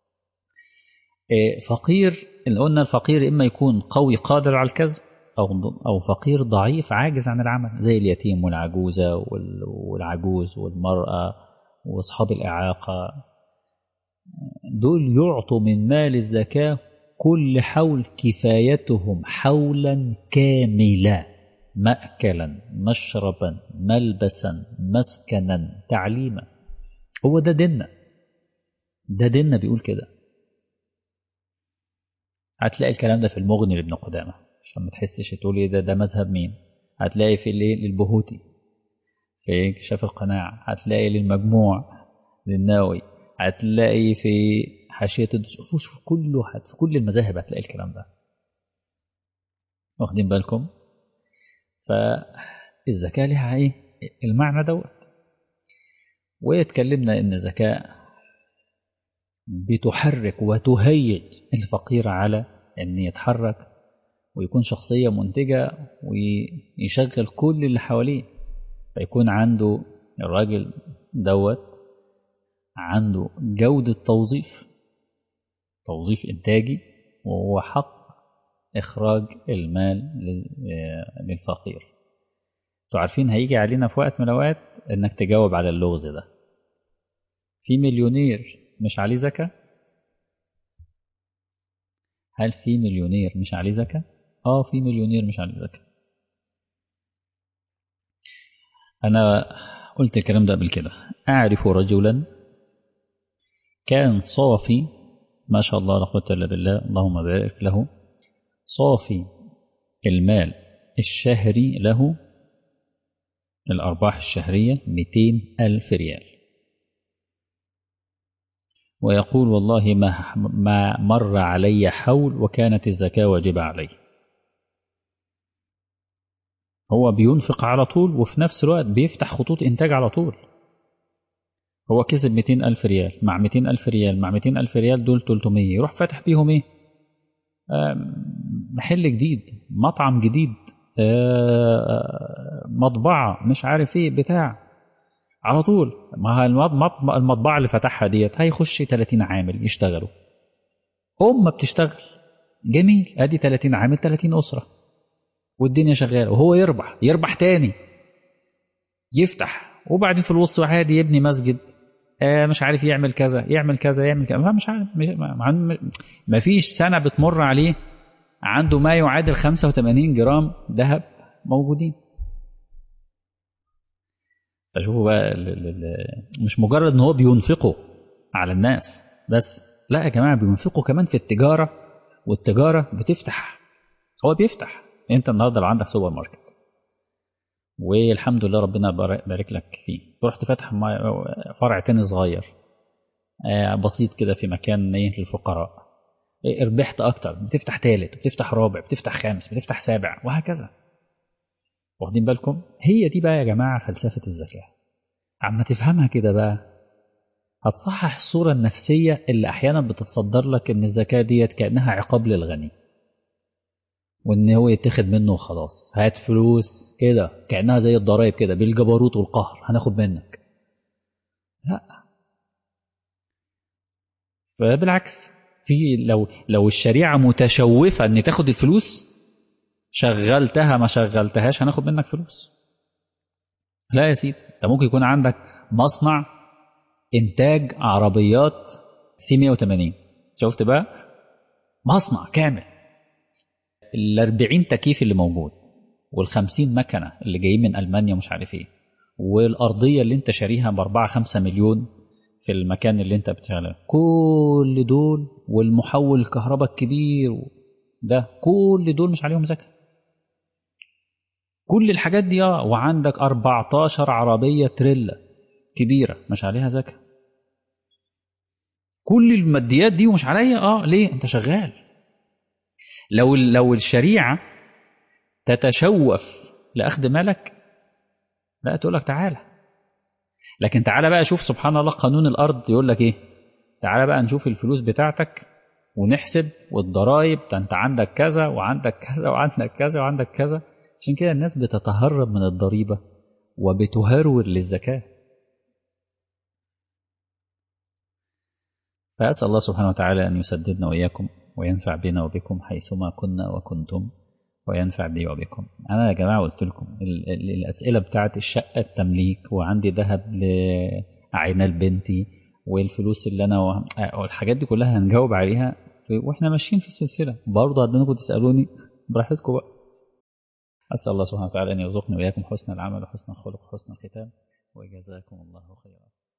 إيه فقير اللي قلنا الفقير اما يكون قوي قادر على الكسب او او فقير ضعيف عاجز عن العمل زي اليتيم والعجوزه والعجوز والمراه واصحاب الاعاقه دول يعطوا من مال الزكاه كل حول كفايتهم حولا كاملا مأكلا مشربا ملبسا مسكنا تعليما هو ده ديننا ده ديننا بيقول كده هتلاقي الكلام ده في المغني لابن قدامة عشان ما تحسش تقول ايه ده ده مذهب مين هتلاقي في الايه للبهوتي في كشاف القناع هتلاقي للمجموع للناوي هتلاقي في حاشية الدسوس في كله في كل المذاهب هتلاقي الكلام ده واخدين بالكم فالزكاة لها ايه المعنى دوت واتكلمنا ان الزكاة بتحرك وتهيج الفقير على ان يتحرك ويكون شخصية منتجة ويشغل كل اللي حواليه فيكون عنده الراجل دوت عنده جودة توظيف توظيف إنتاجي وهو حق إخراج المال للفقير انتوا عارفين هيجي علينا في وقت من الأوقات إنك تجاوب على اللغز ده في مليونير مش عليه زكاة هل في مليونير مش عليه زكاة اه في مليونير مش عليه زكاة أنا قلت الكلام ده قبل كده أعرف رجلا كان صافي ما شاء الله لا قوة إلا بالله اللهم بارك له صافي المال الشهري له الأرباح الشهرية 200 ألف ريال ويقول والله ما, ما مر علي حول وكانت الزكاة واجبة علي هو بينفق على طول وفي نفس الوقت بيفتح خطوط إنتاج على طول هو كسب 200 ألف ريال مع 200 ألف ريال مع 200 ألف ريال دول 300 يروح فاتح بيهم إيه محل جديد مطعم جديد مطبعة مش عارف ايه بتاع على طول ما المطبعة اللي فتحها ديت هيخش 30 عامل يشتغلوا أمة بتشتغل جميل ادي 30 عامل 30 أسرة والدنيا شغالة وهو يربح يربح تاني يفتح وبعدين في الوسط عادي يبني مسجد آه مش عارف يعمل كذا يعمل كذا يعمل كذا مش عارف ما فيش سنة بتمر عليه عنده ما يعادل 85 جرام ذهب موجودين فشوفوا بقى مش مجرد ان هو بينفقه على الناس بس لا يا جماعه بينفقوا كمان في التجاره والتجاره بتفتح هو بيفتح انت النهارده لو عندك سوبر ماركت والحمد لله ربنا بارك لك فيه رحت فاتح فرع تاني صغير بسيط كده في مكان ايه للفقراء ربحت اكتر بتفتح تالت بتفتح رابع بتفتح خامس بتفتح سابع وهكذا واخدين بالكم هي دي بقى يا جماعه فلسفه الزكاه عما تفهمها كده بقى هتصحح الصوره النفسيه اللي احيانا بتتصدر لك ان الزكاه ديت كانها عقاب للغني وان هو يتاخد منه وخلاص هات فلوس كده كانها زي الضرايب كده بالجبروت والقهر هناخد منك لا فبالعكس في لو لو الشريعه متشوفه ان تاخد الفلوس شغلتها ما شغلتهاش هناخد منك فلوس لا يا سيدي انت ممكن يكون عندك مصنع انتاج عربيات سي 180 شفت بقى مصنع كامل ال 40 تكييف اللي موجود وال 50 مكنه اللي جايين من المانيا ومش عارف ايه والارضيه اللي انت شاريها ب 4 5 مليون في المكان اللي انت بتشتغل كل دول والمحول الكهرباء الكبير ده كل دول مش عليهم زكاه كل الحاجات دي اه وعندك 14 عربيه تريلا كبيره مش عليها زكاه كل الماديات دي ومش عليا اه ليه انت شغال لو لو الشريعه تتشوف لاخذ مالك لا تقول لك تعالى لكن تعالى بقى شوف سبحان الله قانون الارض يقول لك ايه تعالى بقى نشوف الفلوس بتاعتك ونحسب والضرايب ده انت عندك كذا وعندك كذا وعندك كذا وعندك كذا عشان كده الناس بتتهرب من الضريبة وبتهرول للزكاة فأسأل الله سبحانه وتعالى أن يسددنا وإياكم وينفع بنا وبكم حيثما كنا وكنتم وينفع بي وبكم أنا يا جماعة قلت لكم الأسئلة بتاعت الشقة التمليك وعندي ذهب لعينال بنتي والفلوس اللي أنا والحاجات دي كلها هنجاوب عليها واحنا ماشيين في السلسلة برضه عندكم تسألوني براحتكم بقى أسأل الله سبحانه وتعالى أن يرزقني وإياكم حسن العمل وحسن الخلق وحسن الختام وجزاكم الله خيرا